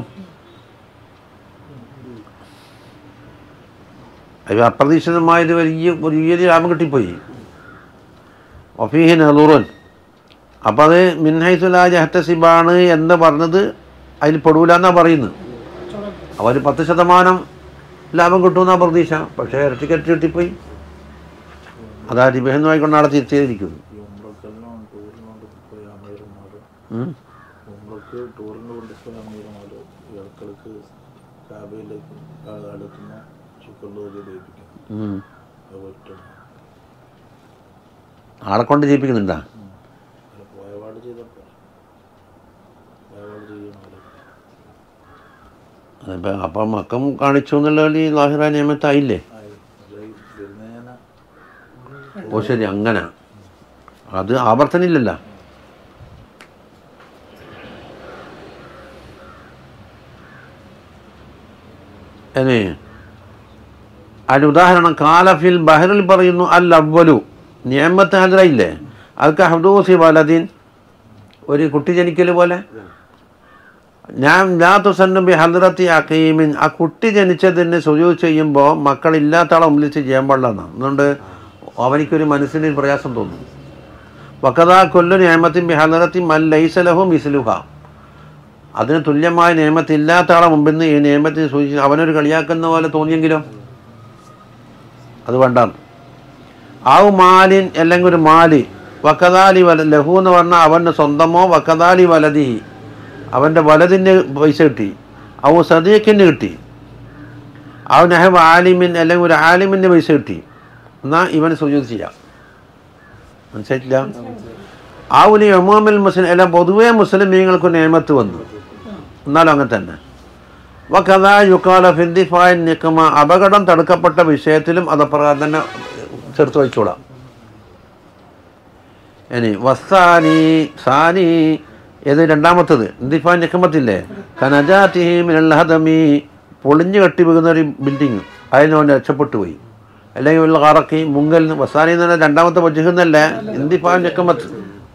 അത് അപ്രതീക്ഷിതമായത് വലിയ വലിയ ലാഭം കിട്ടിപ്പോയി ഒഫീഹ് നെഹ്റൂറൻ അപ്പം അത് മിൻഹൈസുലാ ജഹത്തസിബാണ് എന്ന് പറഞ്ഞത് അതിൽ പെടൂല എന്നാണ് പറയുന്നത് അവർ പത്ത് ശതമാനം ലാഭം കിട്ടുമെന്നാണ് പ്രതീക്ഷ പക്ഷേ ഇരട്ടിക്ക് ഇരട്ടി കിട്ടിപ്പോയി അതാ രിബഹെന്ന് വായിക്കൊണ്ട് നാളെ തിരിച്ചേരിക്കുന്നു ഈ ഉമ്രക്കെല്ലാം ടൂറിന് കൊണ്ടുപോയി അമീർമാർ ഉം. ഉമ്രക്ക് ടൂറിന് കൊണ്ടുപോയി അമീർമാർ ഇയാൾക്കൾക്ക് കാബയിലേക്ക് അടുത്തുന്ന ശുക്രലോകി ലയിപ്പിക്കും ഉം. അത് പറ്റും ആളെ കൊണ്ട് ചെയ്യിപ്പിക്കുന്നുണ്ടാ അത് പോയപാട് ചെയ്തപ്പോൾ പോയപാട് ചെയ്യണമല്ലോ അതിപ്പോൾ അപ്പം മക്കം കാണിച്ചു എന്നുള്ള ഈ ലാഹിറ നിയമത്തായില്ലേ ആയി പക്ഷേ ഈ വരുന്നതിനെ ഓ ശരി അങ്ങനെ അത് ആവർത്തനില്ലല്ലോ ഇനി അതിന് ഉദാഹരണം കാലഫിൽ ബഹറിൽ പറയുന്നു അൽ അവലു നിയമത്ത് ഹാജരായില്ലേ അതൊക്കെ ഹദൂസി വലദീൻ ഒരു കുട്ടി ജനിക്കൽ പോലെ ഞാൻ ലാത്തുസന്നു ബി ഹദ്റത്തി അക്കീമിൻ ആ കുട്ടി ജനിച്ചതിന് സുജൂത് ചെയ്യുമ്പോൾ മക്കളില്ലാത്ത ആളെ മുമ്പിൽ ചെയ്യാൻ പാടില്ലെന്നാണ് അതുകൊണ്ട് അവനിക്കൊരു മനസ്സിന് ഒരു പ്രയാസം തോന്നും വക്കതാ കൊല്ലു നിയമത്തിൻ ബി ഹദ്റത്തി മൽ ലൈസലഹു മിസ്ലുഹ അതിന് തുല്യമായ നിയമത്തില്ലാത്ത ആളെ മുമ്പിൽ നിന്ന് ഈ നിയമത്തിന് സൂചിച്ച് അവനൊരു കളിയാക്കുന്ന പോലെ തോന്നിയെങ്കിലോ അത് വേണ്ട ആവു മാലിൻ അല്ലെങ്കിൽ ഒരു മാലി വക്കതാലി വല ലഹു എന്ന് പറഞ്ഞാൽ അവൻ്റെ സ്വന്തമോ വക്കതാലി വലതി അവൻ്റെ വലതിന് പൈസ കിട്ടി അവ സദീഖിന് കിട്ടി അവൻ നെഹബ് ആലിമിൻ അല്ലെങ്കിൽ ഒരു ആലിമിന് പൈസ കിട്ടി എന്നാൽ ഇവന് സുജൂത് ചെയ്യാം മനസ്സിലായിട്ടില്ല ആ ഒരു യമാമിൽ മുസ്ലിം എല്ലാം പൊതുവേ മുസ്ലിമീങ്ങൾക്ക് നിയമത്ത് വന്നു എന്നാലും അങ്ങനെ തന്നെ വക്കഥ യുക്കാല ഫിന്ദിഫായ നിക്കമ അപകടം തടുക്കപ്പെട്ട വിഷയത്തിലും അതപ്രകാരം തന്നെ ചേർത്ത് വയ്ച്ചോളാം ഇനി വസ്സാനി സാനി ഏത് രണ്ടാമത്തത് ഇന്ദിഫാ നിക്കമത്തില്ലേ കനജാത്തിഹിമിനഹദമി പൊളിഞ്ഞു കെട്ടി വീകുന്ന ഒരു ബിൽഡിങ് അതിനോട് രക്ഷപ്പെട്ടു പോയി അല്ലെങ്കിൽ ഉള്ള കറക്കി മുങ്കൽ വസാനി എന്ന് പറഞ്ഞാൽ രണ്ടാമത്തെ വജുഹെന്നല്ല ഇന്ദിഫാ നിക്കമത്ത്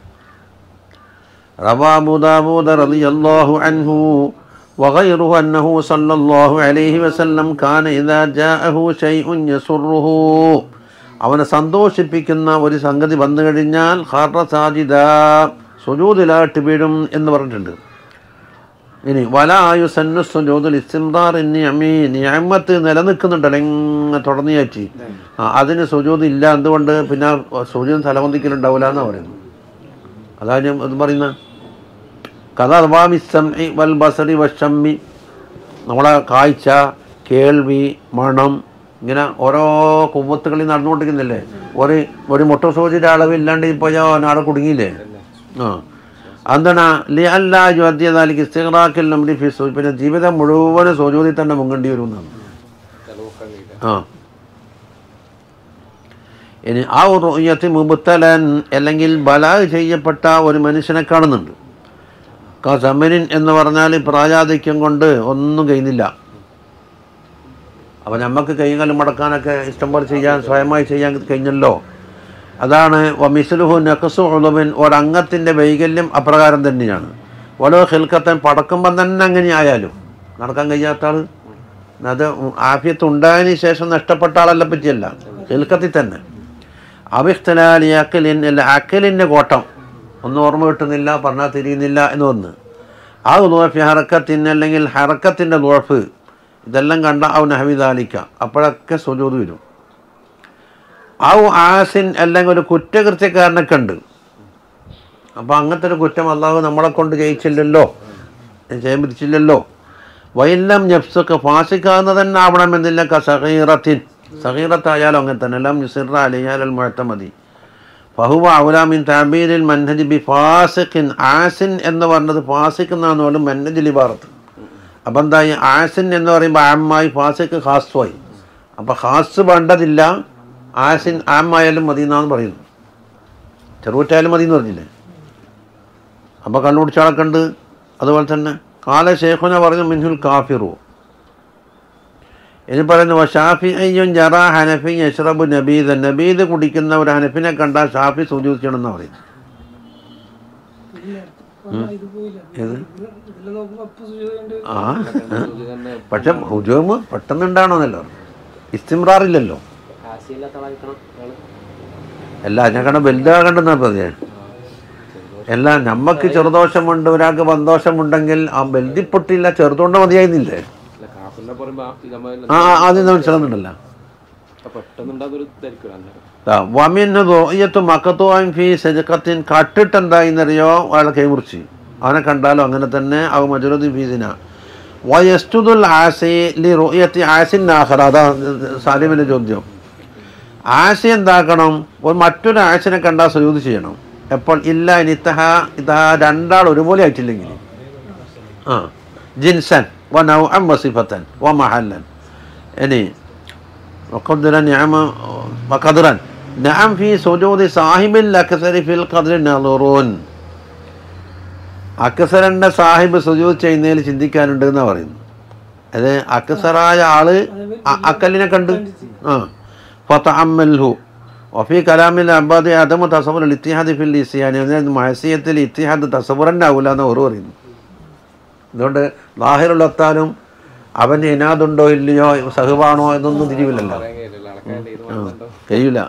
روى أبو داود رضي الله عنه وغيره أنه صلى الله عليه وسلم كان إذا جاءه شيء يسره അവനെ സന്തോഷിപ്പിക്കുന്ന ഒരു സംഗതി വന്നു കഴിഞ്ഞാൽ ഹാറ സാജിദ സുജൂതിലാട്ട് വീഴും എന്ന് പറഞ്ഞിട്ടുണ്ട് ഇനി വലായു സന്നു സുജൂദുൽ ഇസ്തിംദാർ നിയമി നിയമത്ത് നിലനിൽക്കുന്നുണ്ടല്ലോ എങ്ങനെ തുടർന്നിയാറ്റി ആ അതിന് സുജൂത് ഇല്ല എന്തുകൊണ്ട് പിന്നെ സുജൂത് തലമന്തിക്കലുണ്ടാവില്ല എന്നാണ് പറയുന്നത് അതാ ഞാൻ ഇത് പറയുന്നത് കഥ അഥവാമിസംഇ വൽ ബസറി വഷമ്മി നമ്മളെ കാഴ്ച കേൾവി മണം ഇങ്ങനെ ഓരോ കുമ്പത്തുകളിൽ നടന്നുകൊണ്ടിരിക്കുന്നില്ലേ ഒരു ഒരു മുട്ട സൂചിയുടെ അളവില്ലാണ്ട് പോയാൽ നാളെ കുടുങ്ങിയില്ലേ ആ എന്താണ് ലി അല്ലാ ജ്യോദ്യതാലിക്ക് ഇസ്തിഖറാക്കിൽ നമ്മുടെ ഫിസ് പിന്നെ ജീവിതം മുഴുവനും സോജോതി തന്നെ മുങ്ങേണ്ടി വരും എന്നാണ് ചെലവൊക്കെ കഴിയില്ല ആ ഇനി ആ റുയത്ത് മുബത്തലൻ അല്ലെങ്കിൽ ബലാഗ് ചെയ്യപ്പെട്ട ഒരു മനുഷ്യനെ കാണുന്നുണ്ട് കസമനിൻ എന്ന് പറഞ്ഞാൽ പ്രായാധിക്യം കൊണ്ട് ഒന്നും കഴിയുന്നില്ല അപ്പം നമുക്ക് കൈകാലം മടക്കാനൊക്കെ ഇഷ്ടംപോലെ ചെയ്യാൻ സ്വയമായി ചെയ്യാൻ കഴിഞ്ഞല്ലോ അതാണ് വമിസ്ലുഹു നഖസു ഉളുബിൻ ഒരംഗത്തിൻ്റെ വൈകല്യം അപ്രകാരം തന്നെയാണ് ഓരോ ഹിൽക്കത്തൻ പടക്കുമ്പം തന്നെ അങ്ങനെ ആയാലും നടക്കാൻ കഴിയാത്ത ആൾ അത് ആഫിയത്ത് ഉണ്ടായതിന് ശേഷം നഷ്ടപ്പെട്ട ആളല്ല പറ്റിയല്ല ഹിൽക്കത്തിൽ തന്നെ അവിഖ്തലാലി അക്കലിൻ അല്ല അക്കലിൻ്റെ കോട്ടം ഒന്നും ഓർമ്മ കിട്ടുന്നില്ല പറഞ്ഞാൽ തിരിയുന്നില്ല എന്ന് വന്ന് ആ ദുഴഫി ഹറക്കത്തിന് അല്ലെങ്കിൽ ഹറക്കത്തിൻ്റെ ദുഴഫ് ഇതെല്ലാം കണ്ട ഔ നഹവിദാലിക്ക അപ്പോഴൊക്കെ സുജൂത് വരും ഔ ആസിൻ അല്ലെങ്കിൽ ഒരു കുറ്റകൃത്യക്കാരനൊക്കെ ഉണ്ട് അപ്പോൾ അങ്ങനത്തെ ഒരു കുറ്റം അള്ളാഹു നമ്മളെ കൊണ്ട് ചെയ്യിച്ചില്ലല്ലോ ചെയ്യാൻ പിരിച്ചില്ലല്ലോ വൈലം ഞഫ്സൊക്കെ ഫാസിക്കാവുന്ന തന്നെ ആവണമെന്നില്ല ക സഹീറത്തിൻ സഹീറത്തായാലും അങ്ങനെ തന്നെ എല്ലാം യുസിറ അലിയാൽ മുഴത്തമതി ഫഹുവ ഔലാമിൻ താബീരിൽ മൻഹജ് ബി ഫാസിഖിൻ ആസിൻ എന്ന് പറഞ്ഞത് ഫാസിഖ് എന്നാന്ന് പറഞ്ഞത് മന്നജ് ലിബാറത്ത് അപ്പം എന്തായി ആസിൻ എന്ന് പറയുമ്പോൾ ആമായി ഫാസിഖ് ഖാസ്വായി അപ്പം ഖാസ് വേണ്ടതില്ല ആസിൻ ആമായാലും മതി എന്നാന്ന് പറയുന്നു ചെറുകുറ്റായാലും മതി എന്ന് പറഞ്ഞില്ലേ അപ്പോൾ കണ്ടുപിടിച്ചാളൊക്കെ ഉണ്ട് അതുപോലെ തന്നെ കാല ഷേഖുന പറഞ്ഞു മിൻഹുൽ കാഫിറു ഇനി പറയുന്നു ഷാഫി അയ്യും ജറ ഹനഫി യഷ്റബു നബീദ് നബീദ് കുടിക്കുന്ന ഒരു ഹനഫിനെ കണ്ടാൽ ഷാഫി സൂചിച്ചണമെന്ന് പറയുന്നു പിന്നെ ഇത് പോയില്ല ഇതില് നോക്കുമ്പോ അപ്പൊ സുജൂദുണ്ട് ആ പക്ഷെ ഹുജൂമ് പെട്ടെന്നുണ്ടാണോന്നല്ലോ ഇസ്തിമ്രാറില്ലല്ലോ ആശയില്ലാത്ത ആളായിരിക്കണം അയാള് എല്ലാ ഞങ്ങളുടെ വലുതാകണ്ടെന്നാ പറഞ്ഞേ എല്ലാം നമ്മക്ക് ചെറുദോഷമുണ്ട് ഒരാൾക്ക് വന്തോഷമുണ്ടെങ്കിൽ ആ ബൽദിപ്പൊട്ടില്ല ചെറുതുകൊണ്ട് മതിയായിരുന്നില്ലേ അല്ല കാഫിനെ പറയുമ്പോ ആ ഇത് നമ്മൾ ആ ആ, ആദ്യം മനസ്സിലാകുന്നുണ്ടല്ലോ പെട്ടെന്നുണ്ടാകുന്ന ഒരു ഇതായിരിക്കും അന്നേരം വമിന് റോയത്ത് മക്കത്തുവാൻ ഫി സെജക്കത്തിൻ കട്ടിട്ട് എന്തായിന്നറിയോ അയാളെ കൈമുറിച്ച് അവനെ കണ്ടാലും അങ്ങനെ തന്നെ അവ മജുറുദ്ദി ഫീസിന വയസ്തുദുൽ ആസി ലി റോയത്തി ആസിൻ ആഹറ അതാ സാലിമിൻ്റെ ചോദ്യം ആശ എന്താക്കണം ഒരു മറ്റൊരു ആശിനെ കണ്ടാൽ സുയൂത് ചെയ്യണം എപ്പോൾ ഇല്ല നിത്തഹ ഇതാ രണ്ടാൾ ഒരുപോലെ ആയിട്ടില്ലെങ്കിൽ ആ ജിൻസൻ വ നൗ അം വസിഫത്തൻ വ മഹല്ലൻ ഇനി وقدر نعم وقدرا نعم في سجود صاحب الأكثر في القدر نظرون അക്സറിൻ്റെ സാഹിബ് സുജൂദ് ചെയ്യുന്നതിൽ ചിന്തിക്കാനുണ്ട് എന്നാണ് പറയുന്നത് അത് അക്സറായ ആള് അ- അക്കലിനെ കണ്ട് ആ ഫതഅമ്മൽഹു വഫി കലാമിൽ അബ്ബാദി അദമു തസവർ ഇത്തിഹാദ് ഫിൽ ഇസ്യാനി അതായത് മഹസിയത്തിൽ ഇത്തിഹാദ് തസവറൻ്റെ ആവില്ല എന്ന് ഓറ് പറയുന്നു അതുകൊണ്ട് ലാഹിറുള്ളത്താലും അവന് ഇനാദുണ്ടോ ഇല്ലയോ സഹുവാണോ എന്നൊന്നും തിരിവില്ലല്ലോ പറയാൻ കഴിയില്ല ആൾക്കാരുടെ ഇത് മാത്രം കഴിയില്ല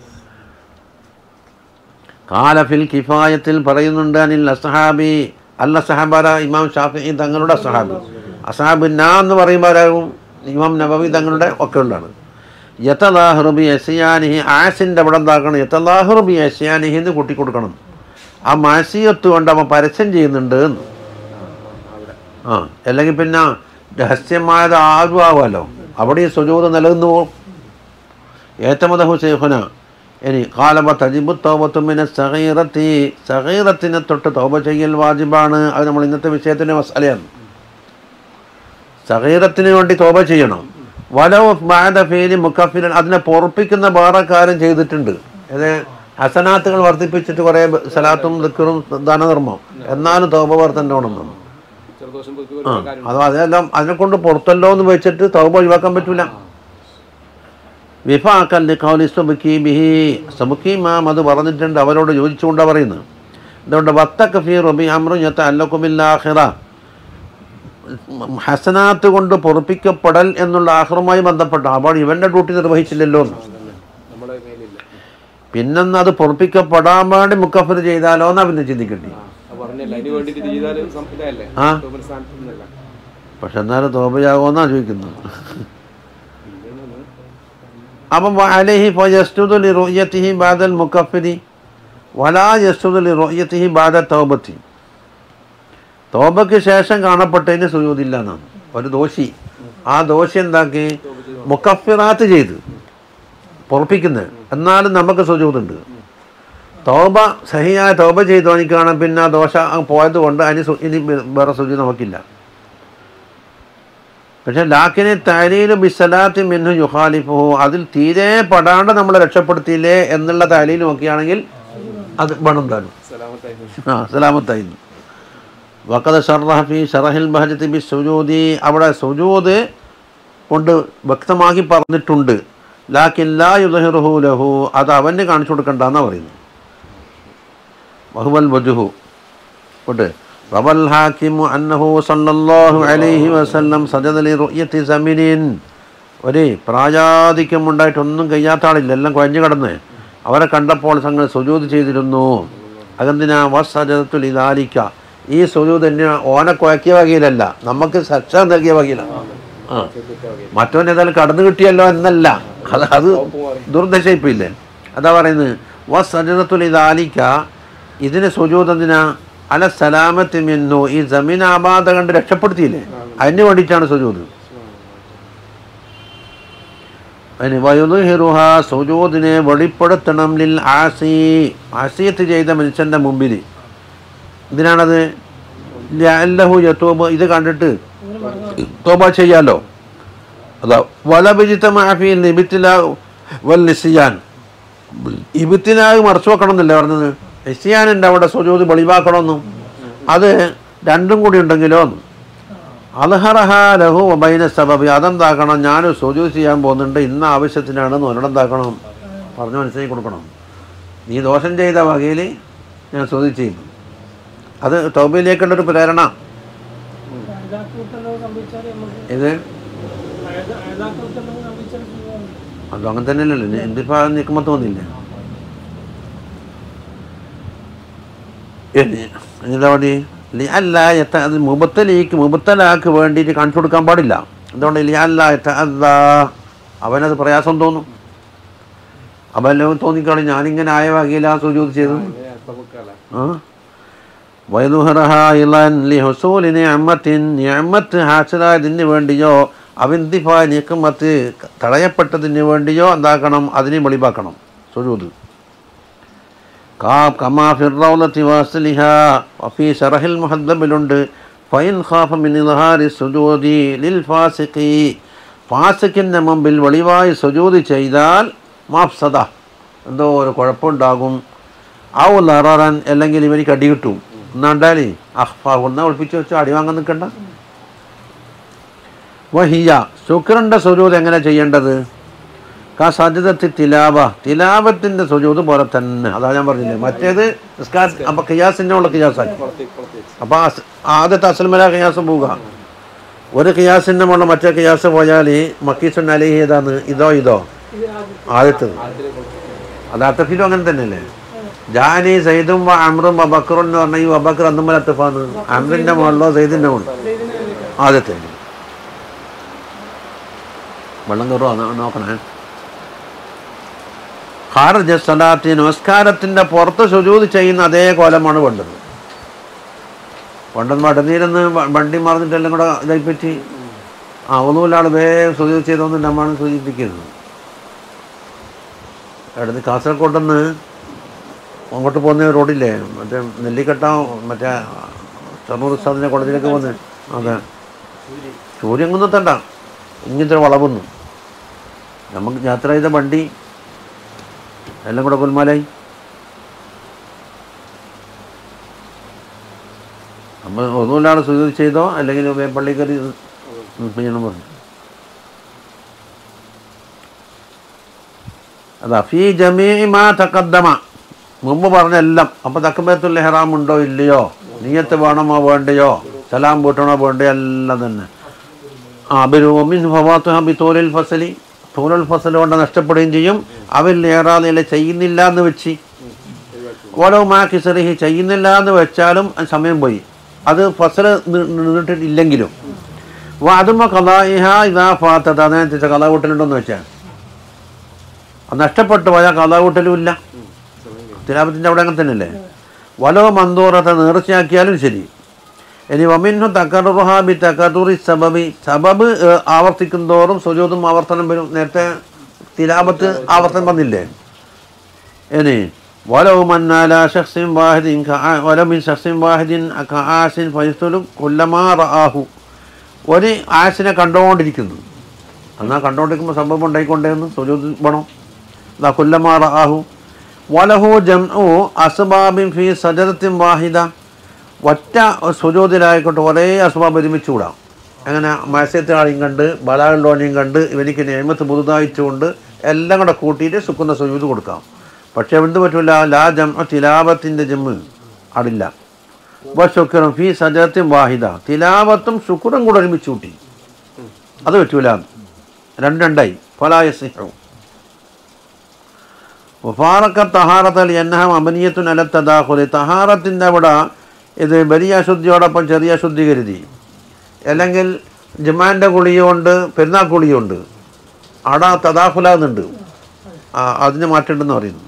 കാലഫിൽ കിഫായത്തിൽ പറയുന്നുണ്ട് അനിൽ അസഹാബി അല്ല സഹാബാര ഇമാം ഷാഫി തങ്ങളുടെ അസഹാബി അസഹാബ് നാ എന്ന് പറയുമ്പോൾ ആരാകും ഇമാം നബവി തങ്ങളുടെ ഒക്കെ ഉള്ളതാണ് യത്തലാഹുറുബി യസിയാനിഹി ആസിൻ്റെ അവിടെ എന്താക്കണം യത്തലാഹുറുബി യസിയാനിഹി എന്ന് കൂട്ടിക്കൊടുക്കണം ആ മാസിയത്ത് കൊണ്ട് അവൻ പരസ്യം ചെയ്യുന്നുണ്ട് എന്ന് ആ അല്ലെങ്കിൽ പിന്നെ രഹസ്യമായത് ആരും ആവാമല്ലോ അവിടെ ഈ സുജൂത് നിലനിന്ന് പോകും ഏറ്റമതഹു ശേഖുന ഇനി കാലബ തജിബു തോബത്തുമിനെ സഹീറത്തി സഹീറത്തിനെ തൊട്ട് തോബ ചെയ്യൽ വാജിബാണ് അത് നമ്മൾ ഇന്നത്തെ വിഷയത്തിൻ്റെ മസാലയാണ് സഹീറത്തിന് വേണ്ടി തോബ ചെയ്യണം വലോ ബാദ ഫേരി മുക്കഫിരൻ അതിനെ പൊറപ്പിക്കുന്ന വേറെ കാര്യം ചെയ്തിട്ടുണ്ട് അത് ഹസനാത്തുകൾ വർദ്ധിപ്പിച്ചിട്ട് കുറേ സലാത്തും ദിക്കറും ദാനധർമ്മം എന്നാലും തോബ വർദ്ധനോണെന്നാണ് ചെറുദോഷം പോയി ആ ഒരു കാര്യം അത് അതെല്ലാം അതിനെ കൊണ്ട് പുറത്തല്ലോ എന്ന് വെച്ചിട്ട് തൗബ ഒഴിവാക്കാൻ പറ്റൂല വിഫാക്കല്ലി കൗലി സുബുക്കി ബിഹി സുബുക്കി മാം അത് പറഞ്ഞിട്ടുണ്ട് അവരോട് യോജിച്ചുകൊണ്ടാണ് പറയുന്നത് അതുകൊണ്ട് വത്തക്ക ഫി റബി അമ്രു ഞത്ത അല്ലക്കുമില്ലാഹിറ ഹസനാത്ത് കൊണ്ട് പൊറപ്പിക്കപ്പെടൽ എന്നുള്ള ആഹ്റുമായി ബന്ധപ്പെട്ട അപ്പോൾ ഇവൻ്റെ ഡ്യൂട്ടി നിർവഹിച്ചില്ലല്ലോ എന്ന് നമ്മുടെ കയ്യിലില്ല പിന്നെന്ന് അത് പൊറപ്പിക്കപ്പെടാൻ വേണ്ടി മുക്കഫർ ചെയ്താലോ എന്നാ പിന്നെ ചിന്തിക്കേണ്ടി ആ അത് പറഞ്ഞല്ല അതിന് വേണ്ടിട്ട് ഇത് ചെയ്താലും സം- ഇതല്ലേ ആ. തോമൻ സ്ഥാനത്ത് നിന്നല്ല പക്ഷെ എന്നാലും തോപയാകുമെന്നാണ് ചോദിക്കുന്നത് അപ്പം അലഹി ഫയസ്തുദു ലി റുയത്തിഹി ബാദൽ മുക്കഫിരി വലാ യസ്തുദു ലി റുയത്തിഹി ബാദ തൗബത്തി തോബയ്ക്ക് ശേഷം കാണപ്പെട്ടതിന് സുജൂതില്ല എന്നാണ് ഒരു ദോഷി ആ ദോഷി എന്താക്കി മുക്കഫിറാത്ത് ചെയ്ത് പൊറപ്പിക്കുന്നത് എന്നാലും നമുക്ക് സുജൂതുണ്ട് തോബ സഹിയായ തോബ ചെയ്തോനിക്കാണ് പിന്നെ ആ ദോഷ പോയത് കൊണ്ട് അതിന് സു- ഇനി വേറെ സുജി നമുക്കില്ല പക്ഷെ ലാക്കിനെ താലീല് ബിസലാത്തി മിന്നു യുഹാലിഫുഹു അതിൽ തീരെ പെടാണ്ട് നമ്മളെ രക്ഷപ്പെടുത്തിയില്ലേ എന്നുള്ള താലീൽ നോക്കിയാണെങ്കിൽ അത് വേണം താനും സലാമത്തായി ആ സലാമത്തായിരുന്നു വക്കത് ഷർറഹഫി ഷറഹിൽ ബഹജത്തി ബി സുജൂദി അവിടെ സുജൂദ് കൊണ്ട് വ്യക്തമാക്കി പറഞ്ഞിട്ടുണ്ട് ലാക്കിൻ ലാ യുദഹിറുഹു ലഹു അത് അവന് കാണിച്ചു കൊടുക്കണ്ടെന്നാണ് പറയുന്നത് വഹുവൽ വജുഹു കൊണ്ട് റവൽ ഹാക്കിമു അന്നഹു സല്ലല്ലാഹു അലൈഹി വസല്ലം സജദലി റുയത്തി സമിനിൻ ഒരു പ്രായാധിക്യം ഉണ്ടായിട്ടൊന്നും കഴിയാത്ത ആളില്ല എല്ലാം കുഴഞ്ഞു കിടന്ന് അവരെ കണ്ടപ്പോൾ സംഘം സുജൂത് ചെയ്തിരുന്നു അതെന്തിനാ വസജത്തുൽ ഇതാലിക്ക ഈ സുജൂത് തന്നെ ഓനെ കുഴക്കിയ വകയിലല്ല നമുക്ക് ശിക്ഷ നൽകിയ വകയിലാണ് ആ മറ്റവൻ ഏതായാലും കടന്നു കിട്ടിയല്ലോ എന്നല്ല അത് അത് ദുർദശയിപ്പില്ലേ അതാ പറയുന്നത് വ സജതത്തുൽ ഇതാലിക്ക ഇതിന് സുജൂതെന്തിനാ അല സലാമത്തി മിന്നു ഈ ജമീൻ ആബാധ കണ്ട് രക്ഷപ്പെടുത്തിയില്ലേ അതിന് വേണ്ടിയിട്ടാണ് സുജൂത് അതിന് വയുഹിറുഹ സുജൂദിനെ വെളിപ്പെടുത്തണം ലിൽ ആസി ആസിയത്ത് ചെയ്ത മനുഷ്യൻ്റെ മുമ്പിൽ എന്തിനാണത് ലഹു യത്തൂബ് ഇത് കണ്ടിട്ട് തോബ ചെയ്യാലോ അതാ വലബിജിത്ത മാഫി നിബിത്തില വൽ നിസിയാൻ ഇബിത്തിനാഗ് മറച്ചു വെക്കണം എന്നല്ലേ പറഞ്ഞത് നിസിയാനുണ്ട് അവിടെ സുജൂത് വെളിവാക്കണമെന്നും അത് രണ്ടും കൂടി ഉണ്ടെങ്കിലോ അൽഹറഹ ലഹു വബൈന സബബി അതെന്താക്കണം ഞാൻ സുജൂത് ചെയ്യാൻ പോകുന്നുണ്ട് ഇന്ന ആവശ്യത്തിനാണെന്ന് ഒരിടെന്താക്കണം പറഞ്ഞു മനസ്സിലാക്കി കൊടുക്കണം നീ ദോഷം ചെയ്ത വകയിൽ ഞാൻ സുജൂത് ചെയ്യും അത് തൗബയിലേക്കുള്ളൊരു പ്രേരണ അയതാക്കൂട്ടെല്ലാം സംഭവിച്ചാൽ നമുക്ക് ഇത് അയതാക്കൂട്ടെല്ലാം സംഭവിച്ചാൽ സുഖമാണ്. അത് അങ്ങനെ തന്നെയല്ലേ എന്തിപ്പോ നിൽക്കുമ്പോൾ തോന്നില്ലേ എന്താ മതി ലി- അല്ല എത്ത അത് മുബത്തലേക്ക് മുബത്തലാക്ക് വേണ്ടിയിട്ട് കാണിച്ചു കൊടുക്കാൻ പാടില്ല എന്തുകൊണ്ട് ലി അല്ല എത്ത അല്ല അവനത് പ്രയാസം തോന്നും അവൻ തോന്നിക്കാണ് ഞാനിങ്ങനെ ആയ വകയിലാ സുജൂത് ചെയ്തു ആ വൈദുഹറഹ ഇളൻ ലി ഹുസൂലി നിഅമത്തിൻ നിഅമത്ത് ഹാസിലായതിന് വേണ്ടിയോ അവിന്തിഫ നിക്കമത്ത് തടയപ്പെട്ടതിന് വേണ്ടിയോ എന്താക്കണം അതിനെ വെളിവാക്കണം സുജൂദ് കാ കമാ ഫിറൗലത്തി വാസലിഹ വഫി ഷറഹിൽ മുഹദ്ദബിലുണ്ട് ഫൈൻ ഖാഫ മിൻ ഇൽഹാരി സുജൂദി ലിൽ ഫാസിഖി ഫാസിഖിൻ്റെ മുമ്പിൽ വെളിവായി സുജൂദ് ചെയ്താൽ മാഫ്സദ എന്തോ ഒരു കുഴപ്പമുണ്ടാകും ഔ ലററൻ അല്ലെങ്കിൽ ഇവനിക്ക് അടി കിട്ടും എന്നാണ്ടാലേ അഹ്ഫ ഒന്നാ ഒളിപ്പിച്ച് വെച്ച് അടി വാങ്ങാൻ നിൽക്കണ്ട വഹിയ ശുക്രൻ്റെ സുജൂത് എങ്ങനെ ചെയ്യേണ്ടത് കാ സജിതത്തി തിലാവ തിലാവത്തിൻ്റെ സുജൂത് പോലെ തന്നെ അതാ ഞാൻ പറഞ്ഞില്ലേ മറ്റേത് നിസ്കാര അപ്പം ഖിയാസിൻ്റെ ഉള്ള ഖിയാസായി അപ്പോൾ ആദ്യത്തെ അസൽമല ഖിയാസ് പോവുക ഒരു ഖിയാസിൻ്റെ മുകളിൽ മറ്റേ ഖിയാസ് പോയാൽ മക്കീസുൻ അലിഹി ഏതാന്ന് ഇതോ ഇതോ ഇത് ആദ്യം ആദ്യത്തത് അത് അത്തഫിലും അങ്ങനെ തന്നെയല്ലേ ജാനി സൈദും വ അമ്രും വ ബക്കറും എന്ന് പറഞ്ഞാൽ ഈ വബക്കർ അന്നുമ്പോൾ അത്തഫാന്ന് അമ്രിന്റെ മുകളിലോ സൈദിന്റെ മുകളിലോ ആദ്യത്തെ വെള്ളം കയറുമോ നോ- നോക്കണേ ഖാറജ സലാത്തി നമസ്കാരത്തിന്റെ പുറത്ത് സുജൂത് ചെയ്യുന്ന അതേ കോലമാണ് വേണ്ടത് പണ്ടൊന്നും അടനീരെന്ന് വണ്ടി മറന്നിട്ടെല്ലാം കൂടെ ഇതായി പറ്റി ആ ഒന്നുമില്ല ആൾ വേഗം സുജൂത് ചെയ്തോന്ന് നമ്മളാണ് സൂചിപ്പിക്കുന്നത് അടുത്ത് കാസർഗോഡെന്ന് അങ്ങോട്ട് പോകുന്ന റോഡില്ലേ മറ്റേ നെല്ലിക്കട്ട മറ്റേ ഷറൂർ ഉസ്താദിൻ്റെ കോളേജിലേക്ക് വന്ന് അതെ സൂര്യങ്കുന്നത്തണ്ട ഇങ്ങനത്തെ വളവുന്നു നമുക്ക് യാത്ര ചെയ്ത വണ്ടി എല്ലാം കൂടെ പുൽമാലായി നമ്മൾ ഒന്നുമില്ലാതെ സുഖം ചെയ്തോ അല്ലെങ്കിൽ വേ- പള്ളി കയറി ചെയ്യണം പറഞ്ഞു അതാ ഫീ ജമീ മാ തക്കദ്ദമ മുമ്പ് പറഞ്ഞ എല്ലാം അപ്പോൾ തക്കബത്തുൽ ഹെറാം ഉണ്ടോ ഇല്ലയോ നീയത്ത് വേണമോ വേണ്ടയോ സലാം പൂട്ടണോ വേണ്ടയോ എല്ലാം തന്നെ ആ ബിൻ ഫവാത്തുഹ ബി തോലിൽ ഫസലി തോലുൽ ഫസൽ കൊണ്ട് നഷ്ടപ്പെടുകയും ചെയ്യും അവൽ ഏറാതെ ചെയ്യുന്നില്ല എന്ന് വെച്ച് ഓരോ മാ കിസറിഹി ചെയ്യുന്നില്ല എന്ന് വെച്ചാലും അത് സമയം പോയി അത് ഫസൽ നിന്നിട്ടില്ലെങ്കിലും അതുമ്മ കലായിഹ ഇതാ ഫാത്തത് അതിനനുസരിച്ച് കലാ കൂട്ടലുണ്ടോന്ന് വെച്ചാൽ അത് നഷ്ടപ്പെട്ടു പോയാൽ കഥാകൂട്ടലും ഇല്ല തിലാപത്തിൻ്റെ അവിടെ അങ്ങനെ തന്നെയല്ലേ വലോ മന്തൂറത്തെ നേർച്ചയാക്കിയാലും ശരി ഇനി വമിന്നു തക്കറുഹാബി തക്കറുറി സബബി സബബ് ഏഹ്, ആവർത്തിക്കും തോറും സുജൂതും ആവർത്തനം വരും നേരത്തെ തിലാപത്ത് ആവർത്തനം വന്നില്ലേ ഇനി വലോ മന്നാല ഷഖ്സിൻ വാഹിദിൻ കആ- വലമിൻ ഷഖ്സിൻ വാഹിദിൻ കആസിൻ ഫയസ്തുലു കുല്ലമാ റആഹു ഒരു ആസിനെ കണ്ടുകൊണ്ടിരിക്കുന്നു എന്നാൽ കണ്ടുകൊണ്ടിരിക്കുമ്പോൾ സംഭവം ഉണ്ടായിക്കൊണ്ടേന്ന് സുജൂത് വേണം ദാ കുല്ലമാ റആഹു വലഹു ജംഉ അസ്ബാബിൻ ഫീ സജദത്തിൻ വാഹിദ ഒറ്റ സുജൂതിലായിക്കോട്ടെ ഒരേ അസ്ബാബ് ഒരുമിച്ച് കൂടാം അങ്ങനെ മത്സ്യത്തെ ആളെയും കണ്ട് ബലാളുള്ളവനെയും കണ്ട് ഇവനിക്ക് നിയമത്ത് പുതുതായിട്ടുകൊണ്ട് എല്ലാം കൂടെ കൂട്ടിയിട്ട് സുക്കുന്ന സുജൂത് കൊടുക്കാം പക്ഷേ എന്ത് പറ്റില്ല ലാ ജം തിലാപത്തിൻ്റെ ജമ്മ് അടില്ല ശുക്രം ഫീ സജദത്തിൻ വാഹിദ തിലാവത്തും ശുക്രം കൂടെ ഒരുമിച്ച് കൂട്ടി അത് പറ്റൂല രണ്ട് രണ്ടായി ഫലായ സിഹവും മുഫാറക്ക തഹാറത്തൽ എന്നഹം അമനീയത്തുൻ അല തദാഖുലി തഹാറത്തിൻ്റെ അവിടെ ഇത് വലിയ അശുദ്ധിയോടൊപ്പം ചെറിയ ശുദ്ധി കരുതി അല്ലെങ്കിൽ ജമാൻ്റെ കുളിയുണ്ട് പെരുന്നാൾ കുളിയുണ്ട് അവിടെ തദാഫുലാകുന്നുണ്ട് ആ അതിന് മാറ്റമുണ്ടെന്ന് പറയുന്നു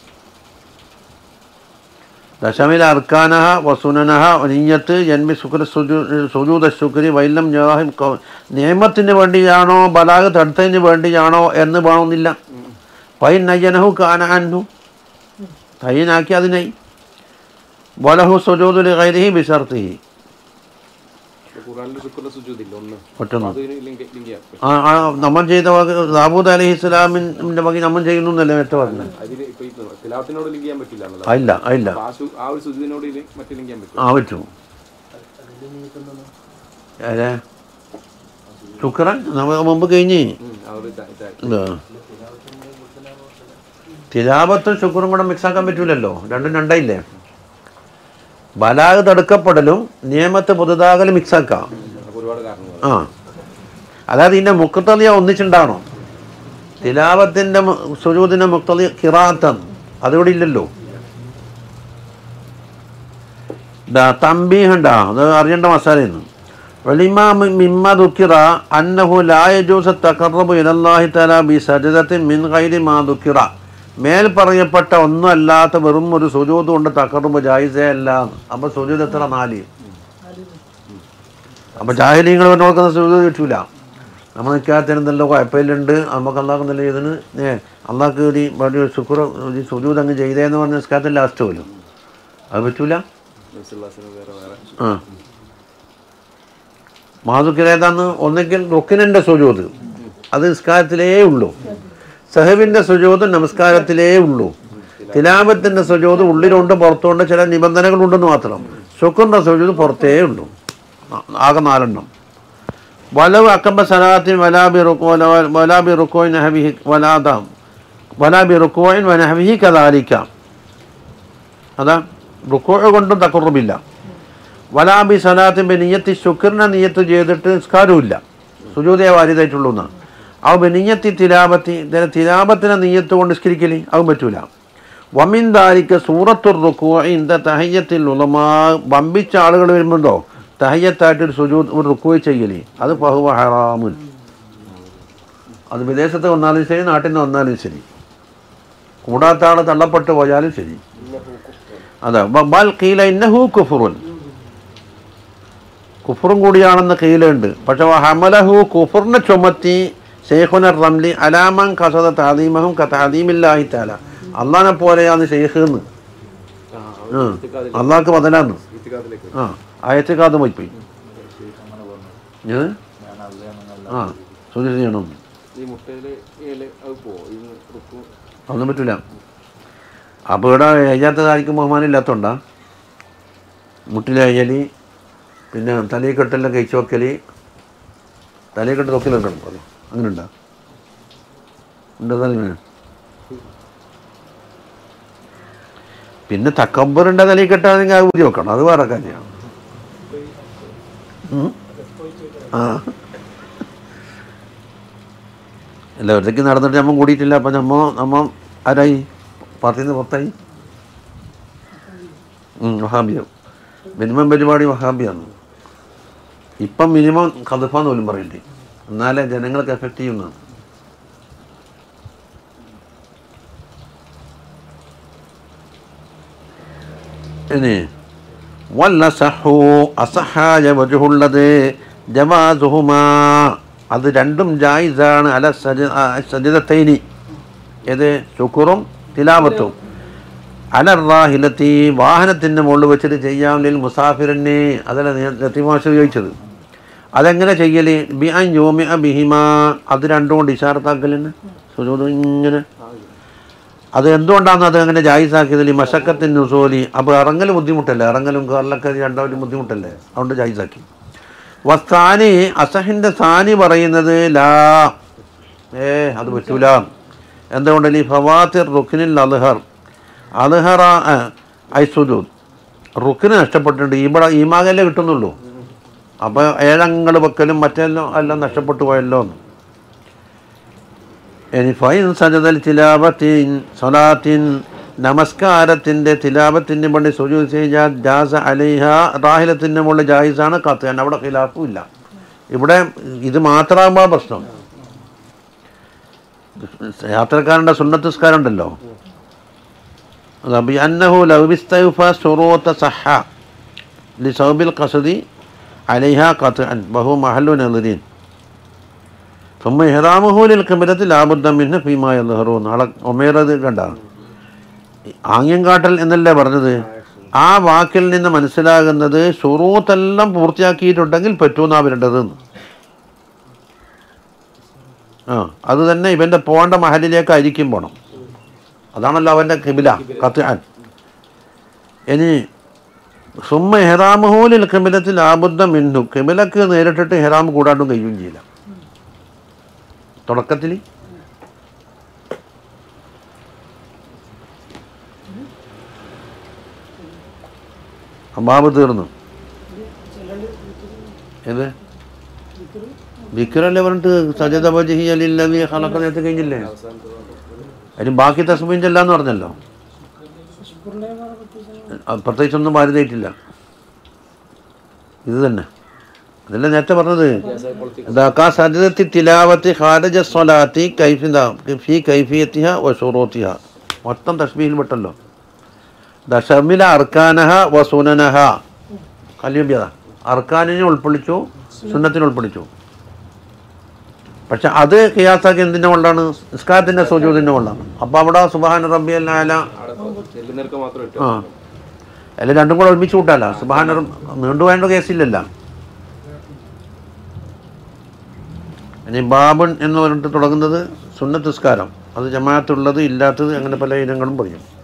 ദശമിൽ അർക്കാനഹ വസുനനഹ നീയത്ത് ജന്മി ശുക്ര സുജൂദ ശുക്രി വൈലം ജവാഹിം നിയമത്തിന് വേണ്ടിയാണോ ബലാഗ് തടുത്തതിന് വേണ്ടിയാണോ എന്ന് വേണമെന്നില്ല പൈൻ നയ്യനഹു കാനഹു തയ്യനാക്കി അതിനായി വലഹു സുജൂദുൽ ഗൈരിഹി ബിഷർത്തിഹി ഖുറാനിൽ ശുക്രുടെ സുജൂദില്ല ഒന്ന് ഒറ്റൊന്ന് അത് ലിങ്ക് ലിങ്ക് ചെയ്യാം ആ ആ നമ്മൾ ചെയ്ത വക ദാവൂദ് അലഹി ഇസ്ലാമിൻ്റെ വക നമ്മൾ ചെയ്യുന്നു എന്നല്ലേ മറ്റേ പറഞ്ഞത് അതിൽ ഇപ്പൊ ഈ തിലാവത്തിനോട് ലിങ്ക് ചെയ്യാൻ പറ്റില്ല എന്നുള്ളത് ആ, ഇല്ല ആ, ഇല്ല അപ്പൊ ആ ശു- ആ ഒരു സുജൂദിനോട് ഇത് മറ്റേ ലിങ്ക് ചെയ്യാൻ പറ്റും ആ പറ്റും ഏതെ ശുക്രൻ നമ്മൾ മുമ്പ് കഴിഞ്ഞ് ഉം, ആ ഒരു ഇതാ- ഇതാ- ഇതാ. തിലാപത്തും ശുക്രും കൂടെ മിക്സാക്കാൻ പറ്റൂലല്ലോ രണ്ടും രണ്ടായില്ലേ ബലാഗ് തടുക്കപ്പെടലും നിയമത്തെ പുതുതാകലും മിക്സാക്കാം അപ്പൊ ഒരുപാട് കാരണങ്ങൾ ആ അതായത് ഇതിൻ്റെ മുക്തലിയ ഒന്നിച്ചുണ്ടാകണം തിലാവത്തിൻ്റെ സുജൂദിൻ്റെ മുക്തലി കിറാത്തൻ അതിവിടെ ഇല്ലല്ലോ തമ്പീഹണ്ട അത് അറിയേണ്ട മസാലയെന്ന് വെളിമാ മിമ്മ ദുഃഖിറ അന്നഹു ലായ ജൂസ തക്കറബ് ഇലല്ലാഹി തല ബി സജദത്തിൻ മിൻ ഗൈരി മാ ദുഃഖിറ മേൽ പറയപ്പെട്ട ഒന്നും അല്ലാത്ത വെറും ഒരു സുജൂത് കൊണ്ട് തക്കറുമ്പ് ജായിസേ അല്ല അപ്പൊ സുജൂത് എത്ര നാല് അപ്പൊ ജാഹിലീങ്ങൾ പറഞ്ഞു കൊടുക്കുന്ന സുജൂത് കിട്ടൂല നമ്മൾ നിൽക്കാത്തതിനെന്തല്ലോ കുഴപ്പമില്ലുണ്ട് നമുക്ക് അള്ളാഹ് ഇതിന് ഏ അള്ളാഹ്ക്ക് ഒരു വലിയ ശുക്ര ഒരു സുജൂത് അങ്ങ് ചെയ്തേന്ന് പറഞ്ഞ നിസ്കാരത്തിൽ ലാസ്റ്റ് പോലും അത് പറ്റൂല നബിസ്വല്ലാസിന് വേറെ വേറെ ആ മാതുക്കിലേതാന്ന് ഒന്നെങ്കിൽ റുക്കിനിൻ്റെ സുജൂത് അത് നിസ്കാരത്തിലേ ഉള്ളൂ സഹബിൻ്റെ സുജൂത് നമസ്കാരത്തിലേ ഉള്ളൂ തിലാപത്തിൻ്റെ സുജൂത് ഉള്ളിലുണ്ട് പുറത്തുണ്ട് ചില നിബന്ധനകളുണ്ടെന്ന് മാത്രം ശുക്രിൻ്റെ സുജൂത് പുറത്തേ ഉള്ളൂ ആ- ആകെ നാലെണ്ണം വലവ് അക്കമ്പ സലാത്തിൻ വലാബി റുക്കോ വലാബി റുക്കോയിൻ നഹബിഹി വലാദാം വലാബി റുക്കോയിൻ വനഹബിഹി കദാലിക്കാം അതാ റുക്കോ കൊണ്ടും തക്കുറുമില്ല വലാബി സലാത്തിൻ്റെ നീയത്തി ശുക്രനെ നീയത്ത് ചെയ്തിട്ട് നിസ്കാരവുമില്ല സുജൂതയെ വാരിതായിട്ടുള്ളൂ എന്നാണ് അവ ബനിയത്തി തിലാപത്തി ഇതിനെ തിലാപത്തിനെ നീയത്ത് കൊണ്ട് നിസ്കരിക്കല് അതും പറ്റൂല വമിൻ ദാരിക്ക് സൂറത്തുർ റുക്കോ ഇന്ത തഹയ്യത്തിൽ ഉളമാ വമ്പിച്ച ആളുകൾ വരുമ്പോണ്ടോ തഹയ്യത്തായിട്ട് ഒരു സുജൂ ഒരു റുക്കോ ചെയ്യല് അത് ഫഹുവ ഹറാമുൻ അത് വിദേശത്ത് വന്നാലും ശരി നാട്ടിൽ നിന്ന് വന്നാലും ശരി കൂടാത്ത ആൾ തള്ളപ്പെട്ട് പോയാലും ശരി അതെ ബൽ കീല ഇന്നഹു കുഫുറുൻ കുഫറും കൂടിയാണെന്ന് കീലുണ്ട് പക്ഷെ ഹമലഹു കുഫറിനെ ചുമത്തി ഷെയ്ഖുന റംലി അലാമൻ കസദ താദീമഹും കഥാദീമില്ലാഹി താല അള്ളാനെ പോലെയാണ് ഷെയ്ഖ് എന്ന് ആ, ആ ഒരു ഇത്തിക്കാദിലേക്ക് അള്ളാഹ്ക്ക് ബദലാന്ന് ഇത്തിക്കാദിലേക്ക് ആ ആയത്തേക്കാതെ പോയി പോയി അങ്ങനെ പറഞ്ഞു ഏ? ഞാൻ അതിലാണെന്നല്ല ആ സുധി ചെയ്യണം ഈ മുട്ടയില് ഏല് അത് പോവും ഈ റുക്കും അതൊന്നും പറ്റൂല അപ്പോൾ ഇവിടെ എയ്യാത്ത ആർക്കും ബഹുമാനം ഇല്ലാത്തതുകൊണ്ടാ മുട്ടിലെ അയ്യലി പിന്നെ തലയിൽ കെട്ടെല്ലാം കഴിച്ചു വെക്കൽ തലയിൽ കെട്ട് തൊക്കിലും കിടക്കും അത് അങ്ങനെ ഉണ്ടോ ഉണ്ട് തന്നെ പിന്നെ തക്കമ്പറിൻ്റെ തലയിൽ കെട്ടാണെങ്കിൽ അത് ഊരി വെക്കണം അത് വേറെ കാര്യമാണ് ഉം? ആ അല്ല ഒറ്റയ്ക്ക് നടന്നിട്ട് നമ്മൾ കൂടിയിട്ടില്ല അപ്പം നമ്മ നമ്മ ആരായി പാർട്ടിയിൽ നിന്ന് പുറത്തായി ഉം, വഹാബിയ മിനിമം പരിപാടി വഹാബിയാണ് ഇപ്പം മിനിമം കതുഫാന്ന് പോലും പറയണ്ടേ എന്നാലേ ജനങ്ങൾക്ക് എഫക്റ്റ് ചെയ്യുന്നതാണ് ഇനി വല്ലസഹു അസഹായ വജുഹുള്ളത് ജവാസുഹുമാ അത് രണ്ടും ജായിസാണ് അല സജ സജിതത്തൈനി ഏത് ശുക്റും തിലാവത്തും അലറാഹിലത്തി വാഹനത്തിൻ്റെ മുകളിൽ വെച്ചിട്ട് ചെയ്യാൻ ലിൽ മുസാഫിറിനെ അതല്ല ലത്തിമാഷ ചോദിച്ചത് അതെങ്ങനെ ചെയ്യല് ബി അൻ യോമി ബിഹിമ അത് രണ്ടും കൊണ്ട് ഇഷാർത്താക്കലിന് സുജൂദ് ഇങ്ങനെ അത് എന്തുകൊണ്ടാണ് അത് അങ്ങനെ ജായിസാക്കിയതിൽ ഈ മഷക്കത്തിൻ നുസോലി അപ്പോൾ ഇറങ്ങൽ ബുദ്ധിമുട്ടല്ലേ ഇറങ്ങലും കയറലൊക്കെ രണ്ടാമതും ബുദ്ധിമുട്ടല്ലേ അതുകൊണ്ട് ജായിസാക്കി വസ്താനി അസഹിൻ്റെ സാനി പറയുന്നത് ലാ ഏ അത് പറ്റൂല എന്തുകൊണ്ട് ഈ ഫവാത്തിർ റുക്കിനിൽ അൽഹർ അൽഹറ ഐസുജൂദ് റുക്കിന് നഷ്ടപ്പെട്ടിട്ടുണ്ട് ഇവിടെ ഈ മാകല്ലേ കിട്ടുന്നുള്ളൂ അപ്പോൾ ഏഴങ്ങൾ വെക്കലും മറ്റെല്ലാം എല്ലാം നഷ്ടപ്പെട്ടു പോയല്ലോ എന്ന് ഇനി ഫൈൻ സജദൽ തിലാബത്തിൻ സലാത്തിൻ നമസ്കാരത്തിൻ്റെ തിലാബത്തിൻ്റെ വേണ്ടി സുജൂദ് ചെയ്യാൻ ജാസ അലിഹ റാഹിലത്തിൻ്റെ മുകളിൽ ജായിസാണ് കത്ത് അവിടെ ഖിലാഫും ഇല്ല ഇവിടെ ഇത് മാത്രമാകുമ്പോൾ പ്രശ്നം യാത്രക്കാരൻ്റെ സുന്നത്തിസ്കാരം ഉണ്ടല്ലോ അന്നഹു ലൗബിസ്തൈഫ ഷുറൂത്ത സഹ ലിസൗബിൽ ഖസദി അലൈഹ ഖത്അൻ ബഹു മഹല്ലു നദിരീൻ ثم إحرامه للقبلة لا بد منه فيما يظهرون നാളെ ഒമേറത് കണ്ട ആംഗ്യം കാട്ടൽ എന്നല്ലേ പറഞ്ഞത് ആ വാക്കിൽ നിന്ന് മനസ്സിലാകുന്നത് ഷുറൂത്തെല്ലാം പൂർത്തിയാക്കിയിട്ടുണ്ടെങ്കിൽ പറ്റൂന്നാ വരേണ്ടത് ആ അത് തന്നെ ഇവൻ്റെ പോകേണ്ട മഹലിലേക്ക് ആയിരിക്കും പോണം അതാണല്ലോ അവൻ്റെ കിബില കത്താൻ ഇനി സുമ്മ ഹെറാമുഹൂലിൽ കിബിലത്തിൽ ആബുദ്ധ മിന്നു കിബിലക്ക് നേരിട്ടിട്ട് ഹെറാം കൂടാണ്ടും കഴിയുകയും ചെയ്യില്ല തുടക്കത്തിൽ അമ്മാവ് തീർന്നു ഏത് വിക്രല്ലേ പറഞ്ഞിട്ട് സജത വജഹി അലില്ലവി ഹലക്ക നേരത്തെ കഴിഞ്ഞില്ലേ അതിന് ബാക്കി തസ്മീൻ ചെല്ലാന്ന് പറഞ്ഞല്ലോ ശുക്രലേഖനം പറ്റി അത് പ്രത്യേകിച്ചൊന്നും ഭാരതമായിട്ടില്ല ഇത് തന്നെ അതല്ലേ നേരത്തെ പറഞ്ഞത് ഇതാക്കാ സജദത്തി തിലാവത്തി ഖാരജ സ്വലാത്തി കൈഫിദ ഫി കൈഫിയത്തിഹ വ ഷുറൂത്തിഹ മൊത്തം തസ്ബീഹിൽ പെട്ടല്ലോ ദശമില അർക്കാനഹ വ സുനനഹ കല്യമ്പ്യത അർക്കാനിനെ ഉൾക്കൊള്ളിച്ചു സുന്നത്തിനെ ഉൾക്കൊള്ളിച്ചു പക്ഷെ അത് കിയാസാക്കി എന്തിൻ്റെ കൊണ്ടാണ് നിസ്കാരത്തിൻ്റെ സുജൂതിൻ്റെ കൊണ്ടാണ് അപ്പോൾ അവിടെ സുബാൻ റബ്ബി അല്ല അവിടെ ചെല്ലുന്നവർക്ക് മാത്രം ഇട്ടു ആ അല്ല രണ്ടും കൂടെ ഒരുമിച്ച് കൂട്ടാല സുബാന നീണ്ടുപോയേണ്ട കേസില്ലല്ല ഇനി ബാബൻ എന്ന് പറഞ്ഞിട്ട് തുടങ്ങുന്നത് സുന്നത്തിസ്കാരം അത് ജമാഅത്തുള്ളത് ഇല്ലാത്തത് അങ്ങനെ പല ഇനങ്ങളും പറയും